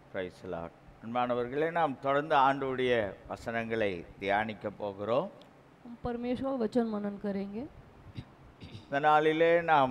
Price Lord அன்பானவர்களே நாம் தொடர்ந்து ஆண்டுடைய வசனங்களை தியானிக்க போகிறோம் हम परमेश्वर का वचन मनन करेंगे இந்த நாளிலே நாம்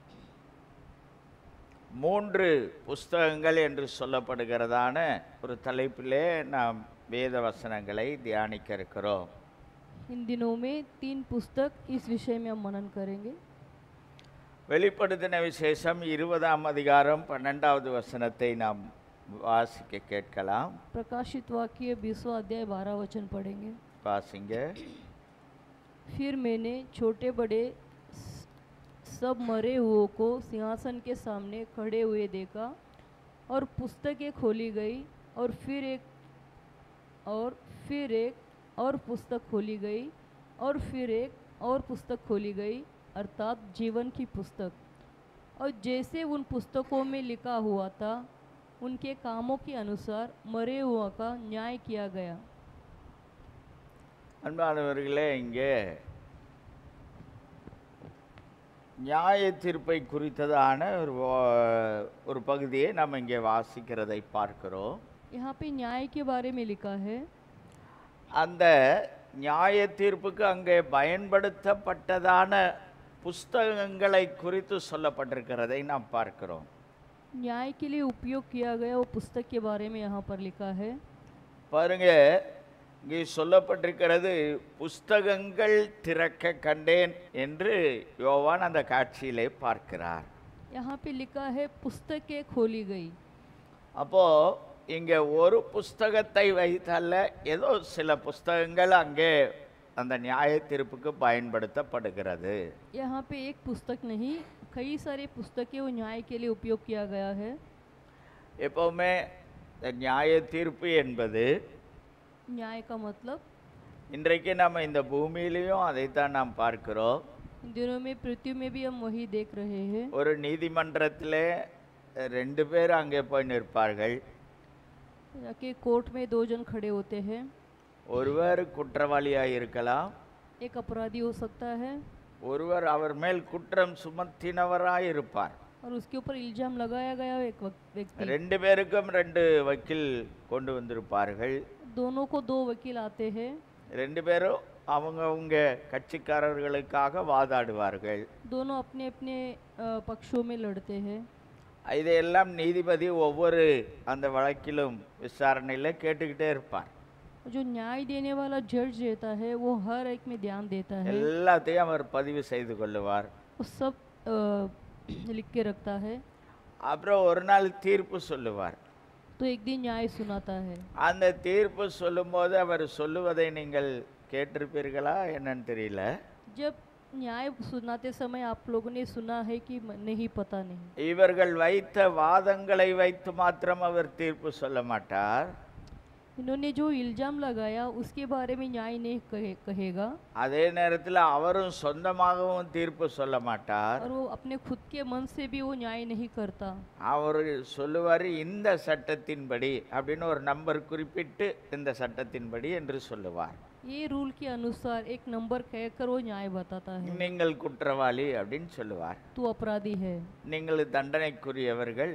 மூன்று புஸ்தகங்கள் என்று சொல்லப்படுகிறதான ஒரு தலைப்பிலே நாம் வேத வசனங்களை தியானிக்க இருக்கிறோம் इन दिनों में तीन पुस्तक इस विषय में हम मनन करेंगे வெளிப்படுத்தின விசேஷம் இருபதாம் அதிகாரம் பன்னெண்டாவது வசனத்தை நாம் வாசிக்க கேட்கலாம் प्रकाशित वाक्य बीसवा अध्याय बारह वचन पढ़ेंगे வாசிங்க फिर मैंने छोटे बड़े स- सब मरे हुओं को सिंहासन के सामने खड़े हुए देखा और पुस्तकें खोली गई और फिर एक और फिर एक और पुस्तक खोली गई और फिर एक और पुस्तक खोली गई अर्थात जीवन की पुस्तक और जैसे उन पुस्तकों में लिखा हुआ था उनके कामों के अनुसार मरे हुआ का न्याय किया गया அன்பானவர்களே இங்கே நியாய தீர்ப்பை குறித்ததான ஒரு வா- ஒரு பகுதியை நாம் இங்கே வாசிக்கிறதை பார்க்கிறோம் यहाँ पे न्याय के बारे में लिखा है அந்த நியாய தீர்ப்புக்கு அங்கே பயன்படுத்தப்பட்டதான புஸ்தகங்களை குறித்து சொல்லப்பட்டிருக்கிறதை நாம் பார்க்கிறோம் न्याय के लिए उपयोग किया गया वो पुस्तक के बारे में यहाँ पर लिखा है பாருங்க இங்கே சொல்லப்பட்டிருக்கிறது புஸ்தகங்கள் திறக்க கண்டேன் என்று யோவான் அந்த காட்சியிலே பார்க்கிறார் यहाँ पे लिखा है पुस्तकें खोली गई அப்போ இங்க ஒரு புஸ்தகத்தை வைத்தல்ல ஏதோ சில புஸ்தகங்கள் அங்கே அந்த நியாய தீர்ப்புக்கு பயன்படுத்தப்படுகிறது यहाँ पे एक पुस्तक नहीं कई सारे पुस्तकें वो न्याय के लिए उपयोग किया गया है எப்பவுமே இந்த நியாய தீர்ப்பு என்பது न्याय का मतलब இன்றைக்கு நம்ம இந்த பூமியிலையும் அதைத்தான் நாம் பார்க்கிறோம் इन दिनों में पृथ्वी में भी हम वही देख रहे हैं ஒரு நீதிமன்றத்திலே ரெண்டு பேர் அங்கே போய் நிற்பார்கள் जाके कोर्ट में दो जन खड़े होते हैं ஒருவர் குற்றவாளியாக இருக்கலாம் एक अपराधी हो सकता है ஒருவர் அவர் மேல் குற்றம் சுமத்தினவராய் இருப்பார் और उसके ऊपर इल्जाम लगाया गया हो एक वक- व्यक्ति ரெண்டு பேருக்கும் ரெண்டு வக்கீல் கொண்டு வந்திருப்பார்கள் दोनों को दो वकील आते हैं ரெண்டு பேரும் அவங்கவங்க கட்சிக்காரர்களுக்காக வாதாடுவார்கள் दोनों अपने अपने अ, पक्षों में लड़ते हैं இதையெல்லாம் நீதிபதி ஒவ்வொரு அந்த வழக்கிலும் விசாரணையில் கேட்டுக்கிட்டே இருப்பார் जो न्याय देने वाला जज रहता है वो हर एक में ध्यान देता है எல்லாத்தையும் அவர் பதிவு செய்து கொள்ளுவார் वो सब अ, लिख के रखता है அப்புறம் ஒரு நாள் தீர்ப்பு சொல்லுவார் तो एक दिन न्याय सुनाता है அந்த தீர்ப்பு சொல்லும்போது அவர் சொல்லுவதை நீங்கள் கேட்டிருப்பீர்களா என்னன்னு தெரியல जब न्याय सुनाते समय आप लोगों ने सुना है कि म- नहीं पता नहीं இவர்கள் வைத்த வாதங்களை வைத்து மாத்திரம் அவர் தீர்ப்பு சொல்ல மாட்டார் इन्होंने जो इल्जाम लगाया उसके बारे में न्याय नहीं कहे, कहेगा அதே நேரத்தில் அவரும் சொந்தமாகவும் தீர்ப்பு சொல்ல மாட்டார் और वो अपने खुद के मन से भी वो न्याय नहीं करता அவர் சொல்லுவார் இந்த சட்டத்தின்படி அப்படின்னு ஒரு நம்பர் குறிப்பிட்டு இந்த சட்டத்தின்படி என்று சொல்லுவார் ये रूल के अनुसार एक नंबर कहकर वो न्याय बताता है நீங்கள் குற்றவாளி அப்படின்னு சொல்லுவார் तू अपराधी है நீங்கள் தண்டனைக்குரியவர்கள்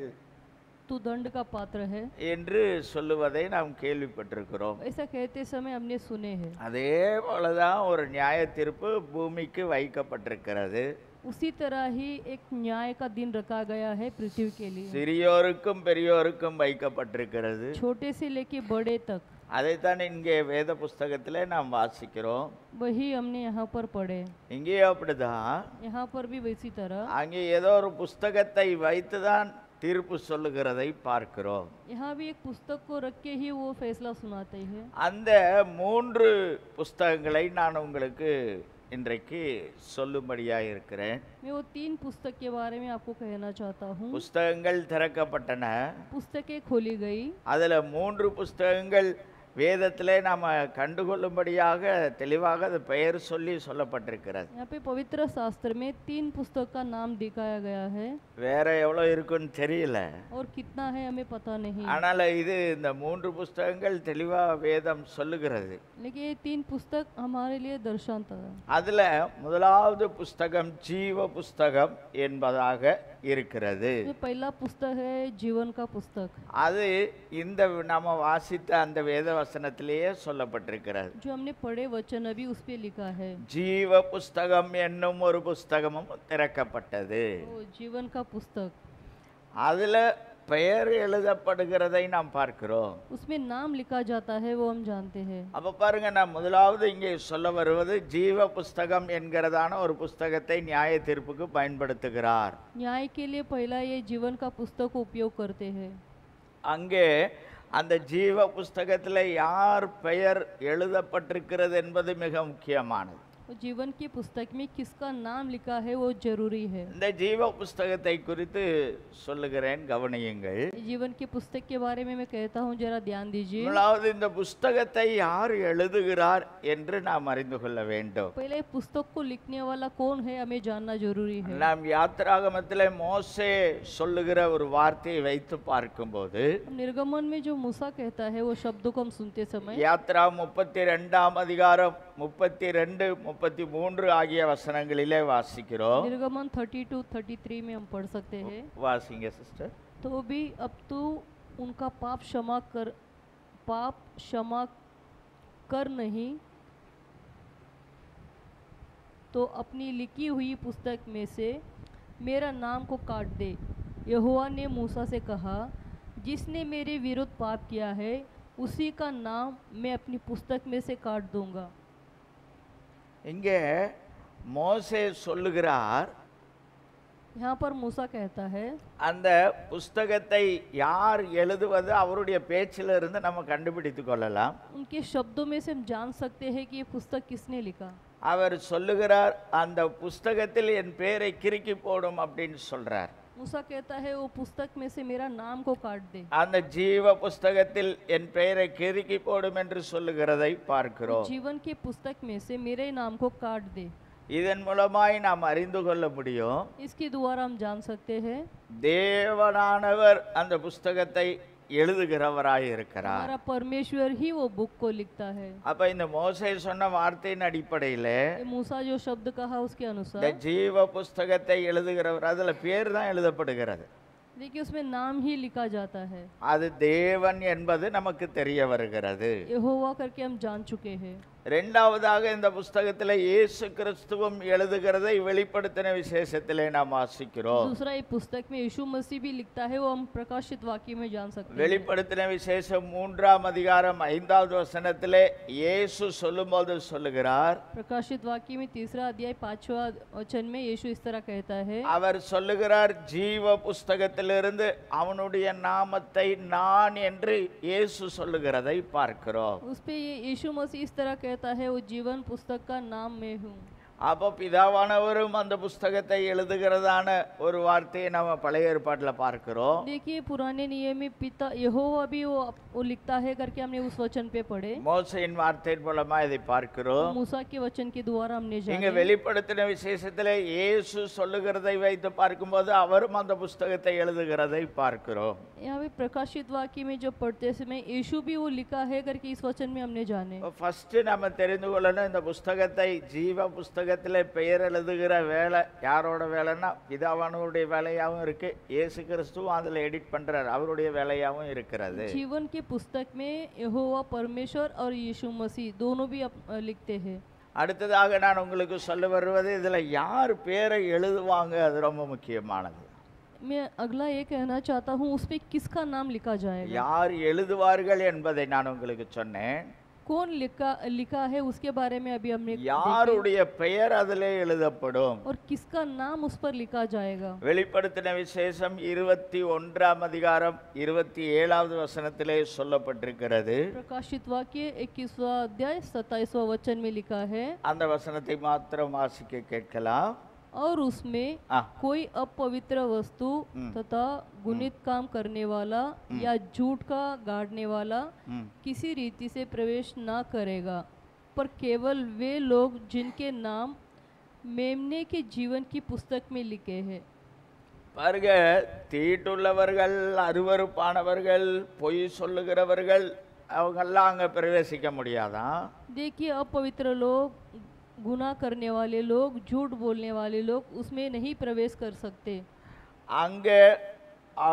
तू दंड का पात्र है என்று சொல்லுவதை நாம் கேள்விப்பட்டிருக்கிறோம் ऐसा कहते समय हमने सुने हैं அதே போலதான் ஒரு நியாய தீர்ப்பு பூமிக்கு வைக்கப்பட்டிருக்கிறது उसी तरह ही एक न्याय का दिन रखा गया है पृथ्वी के लिए சிறியோருக்கும் பெரியோருக்கும் வைக்கப்பட்டிருக்கிறது छोटे से लेके बड़े तक அதைத்தான் இங்கே வேத புஸ்தகத்திலே நாம் வாசிக்கிறோம் वही हमने यहाँ पर पढ़े இங்கேயும் அப்படிதான் यहाँ पर भी वैसी तरह அங்கே ஏதோ ஒரு புஸ்தகத்தை வைத்துதான் தீர்ப்பு சொல்லுகிறதை பார்க்கிறோம் यहाँ भी एक पुस्तक को रख के ही वो फैसला सुनाते हैं அந்த மூன்று புஸ்தகங்களை நான் உங்களுக்கு இன்றைக்கு சொல்லும்படியாக இருக்கிறேன் मैं वो तीन पुस्तक के बारे में आपको कहना चाहता हूँ புஸ்தகங்கள் திறக்கப்பட்டன पुस्तकें खोली गई அதில் மூன்று புஸ்தகங்கள் வேதத்திலே நாம் கண்டுகொள்ளும்படியாக தெளிவாக அது பெயர் சொல்லி சொல்லப்பட்டிருக்கிறது यहाँ पे पवित्र शास्त्र में तीन पुस्तक का नाम दिखाया गया है வேற எவ்வளோ இருக்குன்னு தெரியல और कितना है हमें पता नहीं ஆனால் இது இந்த மூன்று புஸ்தகங்கள் தெளிவாக வேதம் சொல்லுகிறது लेकिन ये तीन पुस्तक हमारे लिए दर्शांत है அதில் முதலாவது புஸ்தகம் ஜீவ புஸ்தகம் என்பதாக இருக்கிறது ये पहला पुस्तक है जीवन का पुस्तक அது இந்த நம்ம வாசித்த அந்த வேத வசனத்திலேயே சொல்லப்பட்டிருக்கிறது जो हमने पढ़े वचन अभी उस पे लिखा है ஜீவ புஸ்தகம் என்னும் ஒரு புஸ்தகமும் திறக்கப்பட்டது वो जीवन का पुस्तक அதுல பெயர் எழுதப்படுகிறதை நாம் பார்க்கிறோம் उसमें नाम लिखा जाता है वो हम जानते हैं அப்ப பாருங்க நான் முதலாவது இங்கே சொல்ல வருவது ஜீவ புஸ்தகம் என்கிறதான ஒரு புஸ்தகத்தை நியாய தீர்ப்புக்கு பயன்படுத்துகிறார் न्याय के लिए पहला ये जीवन का पुस्तक को उपयोग करते हैं அங்கே அந்த ஜீவ புஸ்தகத்தில் யார் பெயர் எழுதப்பட்டிருக்கிறது என்பது மிக முக்கியமானது और जीवन की पुस्तक में किसका नाम लिखा है वो जरूरी है இந்த ஜீவ புஸ்தகத்தை குறித்து சொல்லுகிறேன் கவனியுங்கள் जीवन की पुस्तक के बारे में मैं कहता हूँ जरा ध्यान दीजिए முதலாவது இந்த புஸ்தகத்தை யார் எழுதுகிறார் என்று நாம் அறிந்து கொள்ள வேண்டும் पहले पुस्तक को लिखने वाला कौन है हमें जानना जरूरी है நாம் யாத்திராகமத்தில் மோசே சொல்லுகிற ஒரு வார்த்தையை வைத்து பார்க்கும்போது निर्गमन में जो मूसा कहता है वो शब्दों को हम सुनते समय யாத்ரா முப்பத்தி ரெண்டாம் அதிகாரம் முப்பத்தி ரெண்டு முப்பத்தி மூன்று ஆகிய வசனங்களிலே வாசிக்கிறோம் निर्गमन 32 33 में हम पढ़ सकते हैं வாசிங்க சிஸ்டர் तो भी अब तू उनका पाप क्षमा कर पाप क्षमा कर नहीं तो अपनी लिखी हुई पुस्तक में से मेरा नाम को काट दे यहोवा ने मूसा से कहा जिसने मेरे विरुद्ध पाप किया है उसी का नाम मैं अपनी पुस्तक में से काट दूंगा இங்கே மோசே சொல்லுகிறார் यहाँ पर मूसा कहता है அந்த புஸ்தகத்தை யார் எழுதுவது அவருடைய பேச்சிலிருந்து நம்ம கண்டுபிடித்து கொள்ளலாம் उनके शब्दों में से हम जान सकते हैं कि ये पुस्तक किसने लिखा அவர் சொல்லுகிறார் அந்த புஸ்தகத்தில் என் பெயரை கிறுக்கி போடும் அப்படின்னு சொல்றார் मूसा कहता है वो पुस्तक में से मेरा नाम को काट दे அந்த ஜீவ புஸ்தகத்தில் என் பெயரை கிறுக்கி போடும் என்று சொல்லுகிறதை பார்க்கிறோம் जीवन की पुस्तक में से मेरे नाम को काट दे இதன் மூலமாய் நாம் அறிந்து கொள்ள முடியும் इसके द्वारा हम जान सकते हैं தேவனானவர் அந்த புஸ்தகத்தை எழுதுகிறவராய் இருக்கிறார் हमारा परमेश्वर ही वो बुक को लिखता है அப்ப இந்த மோசே சொன்ன வார்த்தையின் அடிப்படையில ये मूसा जो शब्द कहा उसके இந்த अनुसार ஜீவ புஸ்தகத்தை எழுதுகிறவர் அதுல பேர் தான் எழுதப்படுகிறது देखिए उसमें नाम ही लिखा जाता है அது தேவன் என்பது நமக்கு தெரிய வருகிறது यहोवा करके हम जान चुके हैं ரெண்டாவதாக இந்த புஸ்தகத்தில் இயேசு கிறிஸ்துவும் எழுதுகிறதை வெளிப்படுத்தின விசேஷத்திலே நாம் வாசிக்கிறோம் दूसरा ये पुस्तक में यीशु मसीह भी लिखता है वो हम प्रकाशित वाक्य में जान सकते हैं வெளிப்படுத்தின விசேஷம் மூன்றாம் அதிகாரம் ஐந்தாவது வசனத்திலே இயேசு சொல்லும்போது சொல்லுகிறார் प्रकाशित वाक्य में तीसरा अध्याय पांचवा वचन में यीशु इस तरह कहता है அவர் சொல்லுகிறார் ஜீவ புஸ்தகத்திலிருந்து அவனுடைய நாமத்தை நான் என்று இயேசு சொல்லுகிறதை பார்க்கிறோம் उस पे ये यीशु मसीह इस तरह कहता है वो जीवन पुस्तक का नाम मैं हूँ அப்போ பிதாவானவரும் அந்த புஸ்தகத்தை எழுதுகிறதான ஒரு வார்த்தையை நம்ம பழைய ஏற்பாட்டில் பார்க்கிறோம் देखिए पुराने नियम में पिता यहोवा भी वो वो लिखता है करके हमने उस वचन पे पढ़े மோசையின் வார்த்தையின் மூலமா இதை பார்க்கிறோம் मूसा के वचन के द्वारा हमने இங்க जाने வெளிப்படுத்தின விசேஷத்துல இயேசு சொல்லுகிறதை வைத்து பார்க்கும்போது அவரும் அந்த புஸ்தகத்தை எழுதுகிறதை பார்க்கிறோம் यहाँ पे प्रकाशित वाक्य में जो पढ़ते समय यीशु भी वो लिखा है करके इस वचन में हमने जाने ஃபர்ஸ்ட் நம்ம தெரிந்து கொள்ளணும் இந்த புஸ்தகத்தை ஜீவ புஸ்தகத்தில் பெயர் எழுதுகிற வேலை யாரோட வேலைன்னா பிதாவானவருடைய வேலையாகவும் இருக்கு இயேசு கிறிஸ்துவும் அதில் எடிட் பண்றார் அவருடைய வேலையாகவும் இருக்கிறது जीवन के पुस्तक में यहोवा परमेश्वर और यीशु मसीह दोनों भी अप- लिखते हैं அடுத்ததாக நான் உங்களுக்கு சொல்ல வருவது இதில் யார் பேரை எழுதுவாங்க அது ரொம்ப முக்கியமானது मैं अगला ये कहना चाहता हूँ उस पे किसका नाम लिखा जाएगा யார் எழுதுவார்கள் என்பதை நான் உங்களுக்கு சொன்னேன் कौन लिखा लिखा है उसके बारे में अभी हमने देखा। யாருடைய பெயர் அதிலே எழுதப்படும் और किसका नाम उस पर लिखा जाएगा வெளிப்படுத்தின விசேஷம் இருபத்தி ஒன்றாம் அதிகாரம் இருபத்தி ஏழாவது வசனத்திலே சொல்லப்பட்டிருக்கிறது प्रकाशित वाक्य इक्कीसवा अध्याय सत्ताईसवा वचन में लिखा है அந்த वசனத்தை மாத்திரம் வாசிக்க கேட்கலாம் और उसमें ஆ कोई अपवित्र वस्तु तथा गुणित काम करने वाला या झूठ का गाड़ने वाला ம். किसी रीति से प्रवेश ना करेगा पर केवल वे लोग जिनके नाम मेमने के जीवन की पुस्तक में लिखे हैं பாருங்க தீட்டுள்ளவர்கள் அருவருப்பானவர்கள் பொய் சொல்லுகிறவர்கள் அவங்கெல்லாம் அங்கே பிரவேசிக்க முடியாதான் देखिए अपवित्र लोग गुनाह करने वाले लोग झूठ बोलने वाले लोग उसमें नहीं प्रवेश कर सकते அங்கே ஆ,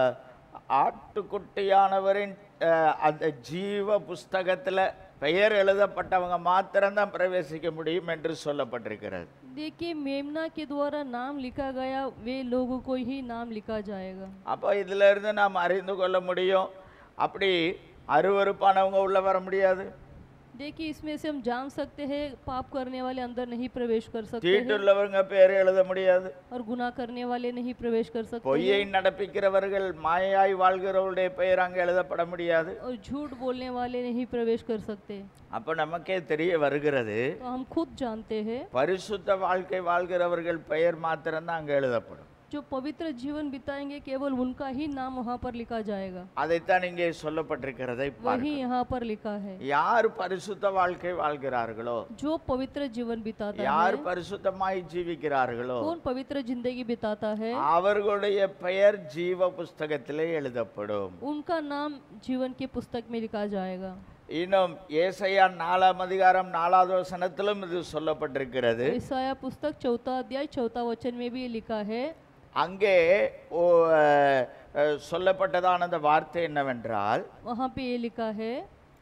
ஆட்டுக்குட்டியானவரின் ஆ, அந்த ஜீவ புஸ்தகத்தில் பெயர் எழுதப்பட்டவங்க மாத்திரம்தான் பிரவேசிக்க முடியும் என்று சொல்லப்பட்டிருக்கிறது देखिए मेमना के द्वारा नाम लिखा गया वे लोगों को ही नाम लिखा जाएगा அப்போ இதுல இருந்து நாம் அறிந்து கொள்ள முடியும் அப்படி அருவருப்பானவங்க உள்ள வர முடியாது देखिए इसमें से हम जान सकते हैं पाप करने वाले अंदर नहीं प्रवेश कर सकते हैं தீட்டுள்ளவங்க பேர் எழுத முடியாது और गुनाह करने वाले नहीं प्रवेश कर सकते பொய்யை நடப்பிக்கிறவர்கள் மாயாய் வாழ்கிறவருடைய பெயர் அங்கே எழுதப்பட முடியாது और झूठ बोलने वाले नहीं प्रवेश कर सकते அப்போ நமக்கே தெரிய வருகிறது तो हम खुद जानते हैं பரிசுத்த வாழ்க்கை வாழ்கிறவர்கள் பெயர் மாத்திரம்தான் அங்கே எழுதப்படும் जो पवित्र जीवन बिताएंगे केवल उनका ही नाम वहाँ पर लिखा जाएगा அதைத்தான் இங்கே சொல்லப்பட்டிருக்கிறதை பாருங்கள் वही यहाँ पर लिखा है யார் பரிசுத்த வாழ்க்கை வாழ்கிறார்களோ जो पवित्र जीवन बिताता யார் है பரிசுத்தமாய் ஜீவிக்கிறார்களோ कौन पवित्र जिंदगी बिताता है அவர்களுடைய பெயர் ஜீவ புஸ்தகத்திலே எழுதப்படும் उनका नाम जीवन की पुस्तक में लिखा जाएगा இன்னும் ஏசையா நாலாம் அதிகாரம் நாலாவது வசனத்திலும் இது சொல்லப்பட்டிருக்கிறது ईसाया पुस्तक चौथा अध्याय चौथा वचन में भी लिखा है அங்கே ஓ, அஹ், அஹ், சொல்லப்பட்டதான அந்த வார்த்தை என்னவென்றால் वहाँ पे ये लिखा है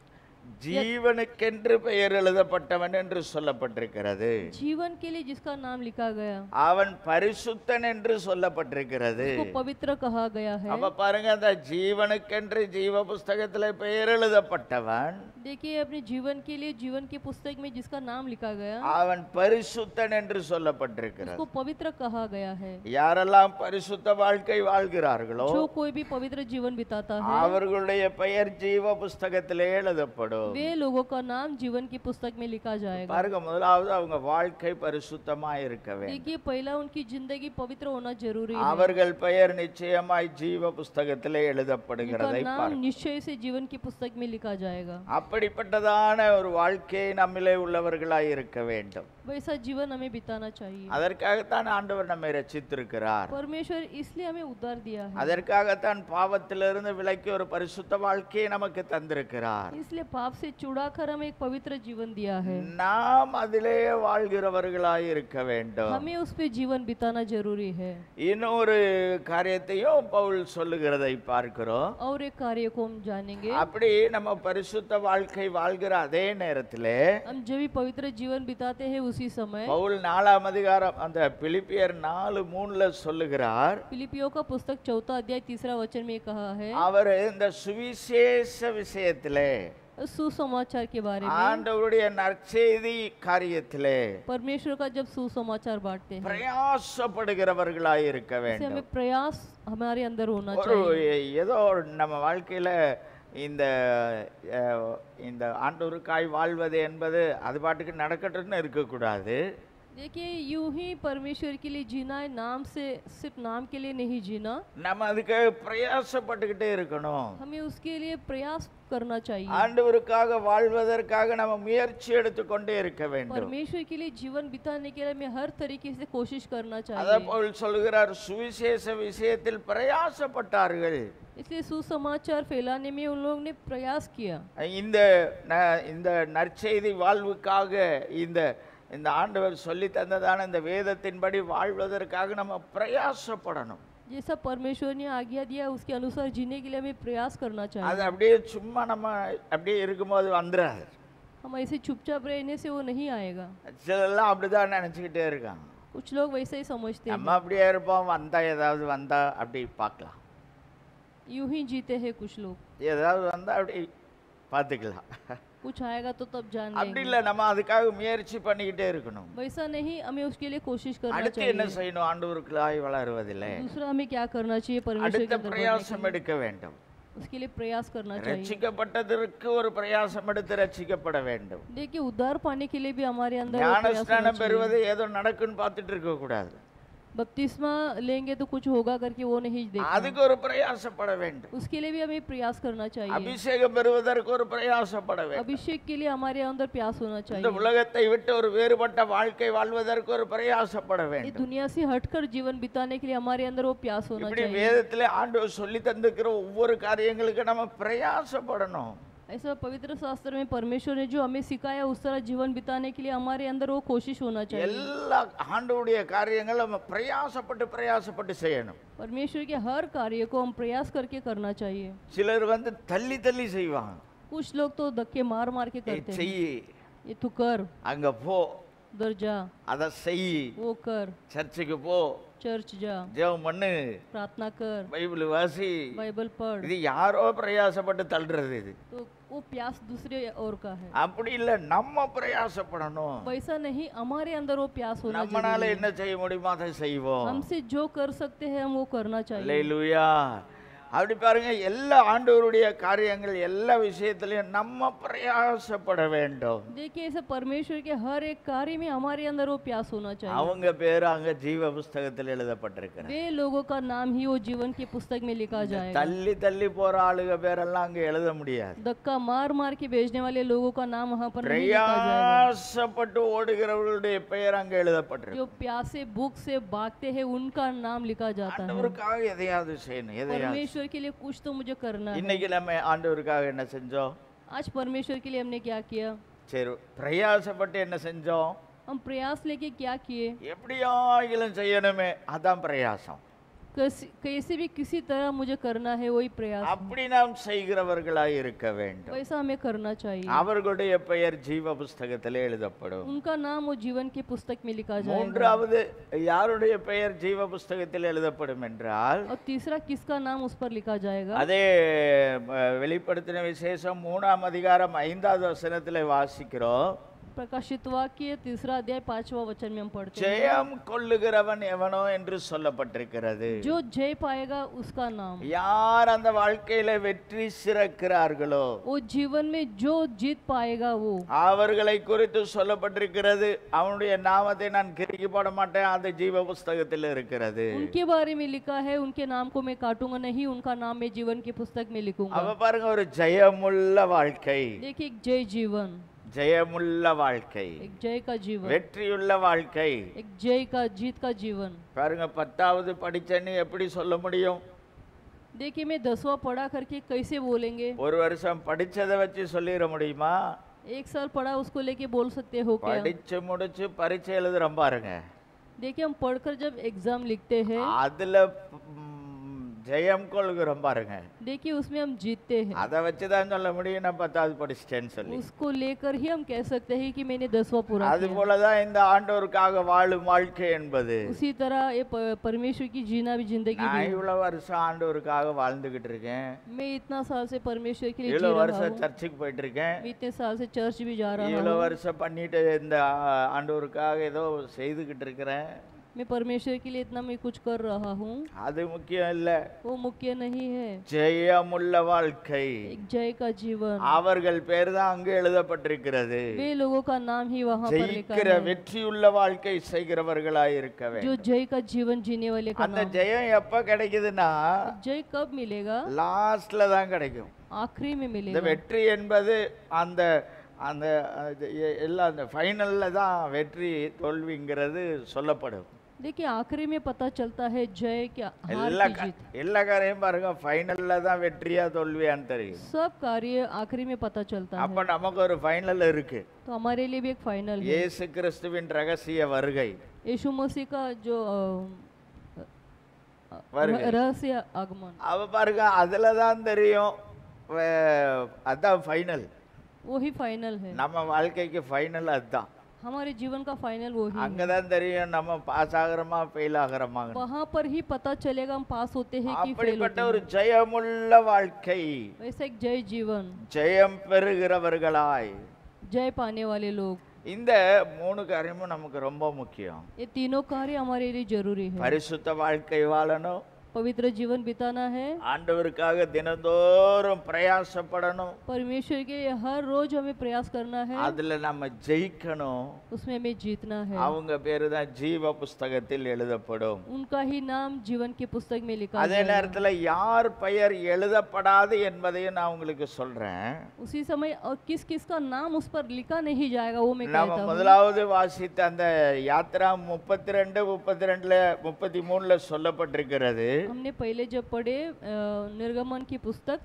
ஜீவனுக்கென்று பெயர் எழுதப்பட்டவன் என்று சொல்லப்பட்டிருக்கிறது जीवन के लिए जिसका नाम लिखा गया அவன் பரிசுத்தன் என்று சொல்லப்பட்டிருக்கிறது उसको पवित्र कहा गया है அப்ப பாருங்க அந்த ஜீவனுக்கென்று ஜீவ புஸ்தகத்துல பெயர் எழுதப்பட்டவன் देखिए अपने जीवन के लिए जीवन की पुस्तक में जिसका नाम लिखा गया அவன் பரிசுத்தன் என்று சொல்லப்பட்டிருக்கிறது उसको पवित्र कहा गया है யாரெல்லாம் பரிசுத்த வாழ்க்கை வாழ்கிறார்களோ जो कोई भी पवित्र जीवन बिताता है அவர்களுடைய பெயர் ஜீவ புஸ்தகத்திலே எழுதப்படும் वे लोगों का नाम जीवन की पुस्तक में लिखा जाएगा பாருங்க முதலாவது அவங்க வாழ்க்கை பரிசுத்தமா இருக்க வேண்டும் देखिए पहला उनकी जिंदगी पवित्र होना जरूरी है அவர்கள் பெயர் நிச்சயமாய் ஜீவ புஸ்தகத்திலே उनका எழுதப்படுகிறதை नाम பாருங்க निश्चय से जीवन की पुस्तक में लिखा जाएगा அப்படிப்பட்டதான ஒரு வாழ்க்கையை நம்மிலே உள்ளவர்களாய் இருக்க வேண்டும் वैसा जीवन हमें बिताना चाहिए அதற்காகத்தான் ஆண்டவர் நம்மை ரட்சித்திருக்கிறார் परमेश्वर इसलिए हमें उद्धार दिया है அதற்காகத்தான் பாவத்திலிருந்து விலக்கி ஒரு பரிசுத்த வாழ்க்கையை நமக்கு தந்திருக்கிறார் इसलिए पाप से छुड़ा कर हमें एक पवित्र जीवन दिया है நாம் அதிலே வாழ்கிறவர்களாய் இருக்க வேண்டும் हमें उस पे जीवन बिताना जरूरी है இன்னொரு காரியத்தையும் பவுல் சொல்லுகிறதை பார்க்கிறோம் और एक कार्य को हम जानेंगे அப்படி நம்ம பரிசுத்த வாழ்க்கை வாழ்கிற அதே நேரத்திலே हम जब भी पवित्र जीवन बिताते हैं उसी समय பவுல் நாலாம் அதிகாரம் அந்த பிலிப்பியர் நாலு மூணுல சொல்லுகிறார் फिलिपियो का पुस्तक चौथा अध्याय तीसरा वचन में कहा है அவர் இந்த சுவிசேஷ விஷயத்திலே सुसमाचार के बारे में ஆண்டவருடைய நற்செய்தி காரியத்திலே परमेश्वर का जब सुसमाचार बांटते हैं பிரயாசப்படுகிறவர்களாய் இருக்க इससे வேண்டும் हमें प्रयास हमारे अंदर होना ஒரு चाहिए ஏதோ நம்ம வாழ்க்கையில இந்த அஹ், இந்த ஆண்டவருக்காய் வாழ்வது என்பது அது பாட்டுக்கு நடக்கட்டும்னு இருக்கக்கூடாது देखिए यूं ही परमेश्वर के लिए जीना है नाम से सिर्फ नाम के लिए नहीं जीना நம்ம அதுக்கு பிரயாசப்பட்டுக்கிட்டே இருக்கணும் हमें उसके लिए प्रयास करना चाहिए ஆண்டவருக்காக வாழ்வதற்காக நம்ம முயற்சி எடுத்துக்கொண்டே இருக்க வேண்டும் परमेश्वर के लिए जीवन बिताने के लिए हमें हर तरीके से कोशिश करना அத चाहिए பவுல் சொல்கிறார் சுவிசேஷ விஷயத்தில் பிரயாசப்பட்டார்கள் इसलिए सुसमाचार फैलाने में उन लोगों ने प्रयास किया இந்த ந- இந்த நற்செய்தி வாழ்வுக்காக இந்த இந்த ஆண்டவர் சொல்லி தந்ததான இந்த வேதத்தின்படி வாழ்வதற்காக நம்ம பிரயாசப்படணும் जैसा परमेश्वर ने आज्ञा दिया उसके अनुसार जीने के लिए हमें प्रयास करना चाहिए அது அப்படியே சும்மா நம்ம அப்படியே இருக்கும்போது வந்துடாது हम ऐसे चुपचाप रहने से वो नहीं आएगा சிலர்லாம் அப்படிதான் நினச்சிக்கிட்டே இருக்காங்க कुछ लोग वैसे ही समझते हैं நம்ம அப்படியே இருப்போம் வந்தா ஏதாவது வந்தா அப்படி பார்க்கலாம் यूं ही जीते हैं कुछ लोग ஏதாவது வந்தா அப்படி பார்த்துக்கலாம் कुछ आएगा तो तब जान அப்படி लेंगे இல்லை நம்ம அதுக்காக முயற்சி பண்ணிக்கிட்டே இருக்கணும் वैसा नहीं हमें उसके लिए कोशिश करना அடுத்து என்ன चाहिए செய்யணும் ஆண்டவருக்குள்ளாய் வளருவதில்லை दूसरा हमें क्या करना चाहिए परमेश्वर के அடுத்த अंदर बढ़ने के பிரயாசம் எடுக்க வேண்டும் लिए। उसके लिए प्रयास करना चाहिए ரட்சிக்கப்பட்டதற்கு ஒரு பிரயாசம் எடுத்து ரட்சிக்கப்பட வேண்டும் देखिए उद्धार पाने के लिए भी हमारे अंदर वो प्रयास होना ஞானஸ்நானம் பெறுவது ஏதோ நடக்குன்னு பார்த்துட்டு இருக்க கூடாது बपतिस्मा लेंगे तो कुछ होगा करके वो नहीं देखना அதுக்கு ஒரு பிரயாசப்பட வேண்டும் उसके लिए भी हमें प्रयास करना चाहिए அபிஷேகம் பெறுவதற்கு ஒரு பிரயாசப்பட வேண்டும் अभिषेक के लिए हमारे अंदर प्यास होना இந்த चाहिए உலகத்தை விட்டு ஒரு வேறுபட்ட வாழ்க்கை வாழ்வதற்கு ஒரு பிரயாசப்பட ये வேண்டும் दुनिया से हटकर जीवन बिताने के लिए हमारे अंदर वो प्यास होना இப்படி चाहिए வேதத்திலே ஆண்டவர் சொல்லி தந்திருக்கிற ஒவ்வொரு காரியங்களுக்கு நம்ம பிரயாசப்படணும் ऐसा पवित्र शास्त्र में परमेश्वर ने जो हमें सिखाया उस तरह जीवन बिताने के लिए हमारे अंदर वो कोशिश होना चाहिए எல்லா ஆண்டவருடைய காரியங்கள் நம்ம பிரயாசப்பட்டு பிரயாசப்பட்டு செய்யணும் परमेश्वर के हर कार्य को हम प्रयास करके करना चाहिए சிலர் வந்து தள்ளி தள்ளி செய்வாங்க कुछ लोग तो धक्के मार मार के "ஏய், करते हैं செய் ये तू कर அங்க போ उधर जा அதை செய் वो कर சர்ச்சுக்கு போ चर्च जा ஜெபம் பண்ணு प्रार्थना कर பைபிள் வாசி बाइबल पढ़ இது யாரோ பிரயாசப்பட்டு தள்ளுறது இது तो वो प्यास दूसरे और का है அப்படி இல்ல நம்ம பிரயாசப்படணும் वैसा नहीं हमारे अंदर वो प्यास होना நம்மனால என்ன செய்ய முடியுமோ அதை செய்வோம் हमसे जो कर सकते हैं हम वो करना चाहिए அல்லேலூயா அப்படி பாருங்க எல்லா ஆண்டவருடைய காரியங்கள் எல்லா விஷயத்திலையும் நம்ம பிரயாசப்பட வேண்டும் देखिए ऐसे परमेश्वर के हर एक कार्य में हमारे अंदर वो प्यास होना चाहिए அவங்க பேர் அங்க ஜீவ புஸ்தகத்தில் எழுதப்பட்டிருக்கிறார் वे लोगों का नाम ही वो जीवन की पुस्तक में लिखा जाएगा தள்ளி தள்ளி போற ஆளுக பேரெல்லாம் அங்க எழுத முடியாது धक्का मार मार के भेजने वाले लोगों का नाम वहाँ पर नहीं लिखा जाएगा பிரயாசப்பட்டு ஓடுகிறவர்களுடைய பெயர் அங்க எழுதப்பட்டிருக்கு जो प्यासे भूख से भागते हैं उनका नाम लिखा जाता है ஆண்டவருக்காக எதையாவது செய்யணும் எதையாவது परमेश्वर के लिए कुछ तो मुझे करना है இன்னைக்கு நம்ம ஆண்டவருக்காக என்ன செஞ்சோம் आज परमेश्वर के लिए हमने क्या किया சரி பிரயாசப்பட்டு என்ன செஞ்சோம் हम प्रयास लेके क्या किए எப்படியாகிலும் செய்யணுமே அதான் பிரயாசம் कैसे कैसे भी किसी तरह मुझे करना है वही प्रयास அப்படி நாம் செய்கிறவர்களாய் இருக்க வேண்டும் वैसा हमें करना चाहिए அவர்களுடைய பெயர் ஜீவ புஸ்தகத்திலே எழுதப்படும் उनका नाम वो जीवन की पुस्तक में लिखा जाएगा மூன்றாவது யாருடைய பெயர் ஜீவ புஸ்தகத்தில் எழுதப்படும் என்றால் और तीसरा किसका नाम उस पर लिखा जाएगा அதே அஹ், வெளிப்படுத்தின விசேஷம் மூணாம் அதிகாரம் ஐந்தாவது வசனத்தில் வாசிக்கிறோம் प्रकाशित वाक्य तीसरा अध्याय पांचवा वचन में हम पढ़ते हैं ஜெயம் கொள்ளுகிறவன் எவனோ என்று சொல்லப்பட்டிருக்கிறது जो जय पाएगा उसका नाम யார் அந்த வாழ்க்கையில வெற்றி சிறக்கிறார்களோ वो जीवन में जो जीत पाएगा वो அவர்களை குறித்து சொல்லப்பட்டிருக்கிறது அவனுடைய நாமத்தை நான் கிறுக்கி போட மாட்டேன் அது ஜீவ புஸ்தகத்தில் இருக்கிறது उनके बारे में लिखा है उनके नाम को मैं काटूंगा नहीं उनका नाम मैं जीवन की पुस्तक में लिखूंगा அவ பாருங்க ஒரு ஜெயமுள்ள வாழ்க்கை देखिए एक जय जीवन ஜெயமுள்ள வாழ்க்கை एक जय का जीवन வெற்றியுள்ள வாழ்க்கை एक जय का जीत का जीवन பாருங்க பத்தாவது படிச்சேன்னு எப்படி சொல்ல முடியும் देखिए मैं दसवां पढ़ा करके कैसे बोलेंगे ஒரு வருஷம் படிச்சதை வச்சு சொல்லிட முடியுமா एक साल पढ़ा उसको लेके बोल सकते हो क्या படிச்சு முடிச்சு பரீட்சை எழுதுறோம் பாருங்க देखिए हम पढ़कर जब एग्जाम लिखते हैं அதுல ம், ஜெயம் கொள்கிறோம் பாருங்க देखिए उसमें हम जीतते हैं அதை வச்சு தான் சொல்ல முடியும் நான் பத்தாவது படிச்சிட்டேன்னு சொல்லி उसको लेकर ही हम कह सकते हैं कि मैंने दसवां पूरा அது किया போலதான் இந்த ஆண்டவருக்காக வாழும் வாழ்க்கை என்பது उसी तरह ये प- परमेश्वर की जीना भी जिंदगी நான் भी है। இவ்வளவு வருஷம் ஆண்டவருக்காக வாழ்ந்துகிட்டு இருக்கேன் मैं इतना साल से परमेश्वर के लिए जी இவ்வளவு रहा வருஷம் हूँ சர்ச்சுக்கு போயிட்டு இருக்கேன் मैं इतने साल से चर्च भी जा रहा हूँ இவ்வளவு வருஷம் பண்ணிட்டு இந்த ஆ- ஆண்டவருக்காக ஏதோ செய்துகிட்டு இருக்கிறேன் मैं परमेश्वर के लिए इतना मैं कुछ कर रहा हूँ அது முக்கியம் இல்ல वो मुख्य नहीं है ஜெயமுள்ள வாழ்க்கை एक जय का जीवन அவர்கள் பேர் தான் அங்கு எழுதப்பட்டிருக்கிறது वे लोगों का नाम ही वहाँ पर लिखा ஜெயிக்கிற है வெற்றியுள்ள வாழ்க்கை செய்கிறவர்களாய் இருக்க வேண்டும் जो जय का जीवन जीने वाले का அந்த नाम ஜெயம் எப்ப கிடைக்குதுன்னா जय कब मिलेगा லாஸ்ட்ல தான் கிடைக்கும் आखिरी में இந்த मिलेगा வெற்றி என்பது அந்த அந்த அது எ- எல்லாம் அந்த ஃபைனல்ல தான் வெற்றி தோல்விங்கிறது சொல்லப்படும் देखिए आखिरी में पता चलता है जय क्या எல்லா हार की க- जीत எல்லா காரையும் பாருங்க ஃபைனல்ல தான் வெற்றியா தோல்வியான்னு தெரியும் सब कार्य आखिरी में पता चलता है அப்ப நமக்கு ஒரு ஃபைனல் இருக்கு तो हमारे लिए भी एक फाइनल है இயேசு கிறிஸ்துவின் ரகசிய வருகை यीशु मसीह का जो अ, अ, வருகை. रहस्य आगमन அவ பாருங்க அதுல தான் தெரியும் வே- அதான் ஃபைனல் वही फाइनल है நம்ம வாழ்க்கைக்கு ஃபைனல் அதுதான் हमारे जीवन का फाइनल वही है அங்கதான் தெரியும் நம்ம பாஸ் ஆகிறோமா ஃபெயில் ஆகிறோமா वहाँ पर ही पता चलेगा हम पास होते हैं कि फेल அப்படிப்பட்ட होते ஒரு ஜெயமுள்ள வாழ்க்கை हैं वैसे एक जय जीवन ஜெயம் பெறுகிறவர்களாய் जय पाने वाले लोग இந்த மூணு காரியமும் நமக்கு ரொம்ப முக்கியம் ये तीनों कार्य हमारे लिए जरूरी है பரிசுத்த வாழ்க்கை வாழணும் पवित्र जीवन बिताना है ஆண்டவருக்காக தினந்தோறும் பிரயாசப்படணும் परमेश्वर के लिए हर रोज हमें प्रयास करना है அதுல நம்ம ஜெயிக்கணும் उसमें हमें जीतना है அவங்க பேரு தான் ஜீவ புஸ்தகத்தில் எழுதப்படும் उनका ही नाम जीवन की पुस्तक में लिखा அதே है நேரத்துல யார் பெயர் எழுதப்படாது என்பதையும் நான் உங்களுக்கு சொல்றேன் उसी समय और किस किस का नाम उस पर लिखा नहीं जाएगा वो मैं நம்ம कहता हूँ முதலாவது வாசித்த அந்த யாத்ரா முப்பத்தி ரெண்டு முப்பத்தி ரெண்டுல முப்பத்தி மூணுல சொல்லப்பட்டிருக்கிறது हमने पहले जब पढ़े अ, निर्गमन की पुस्तक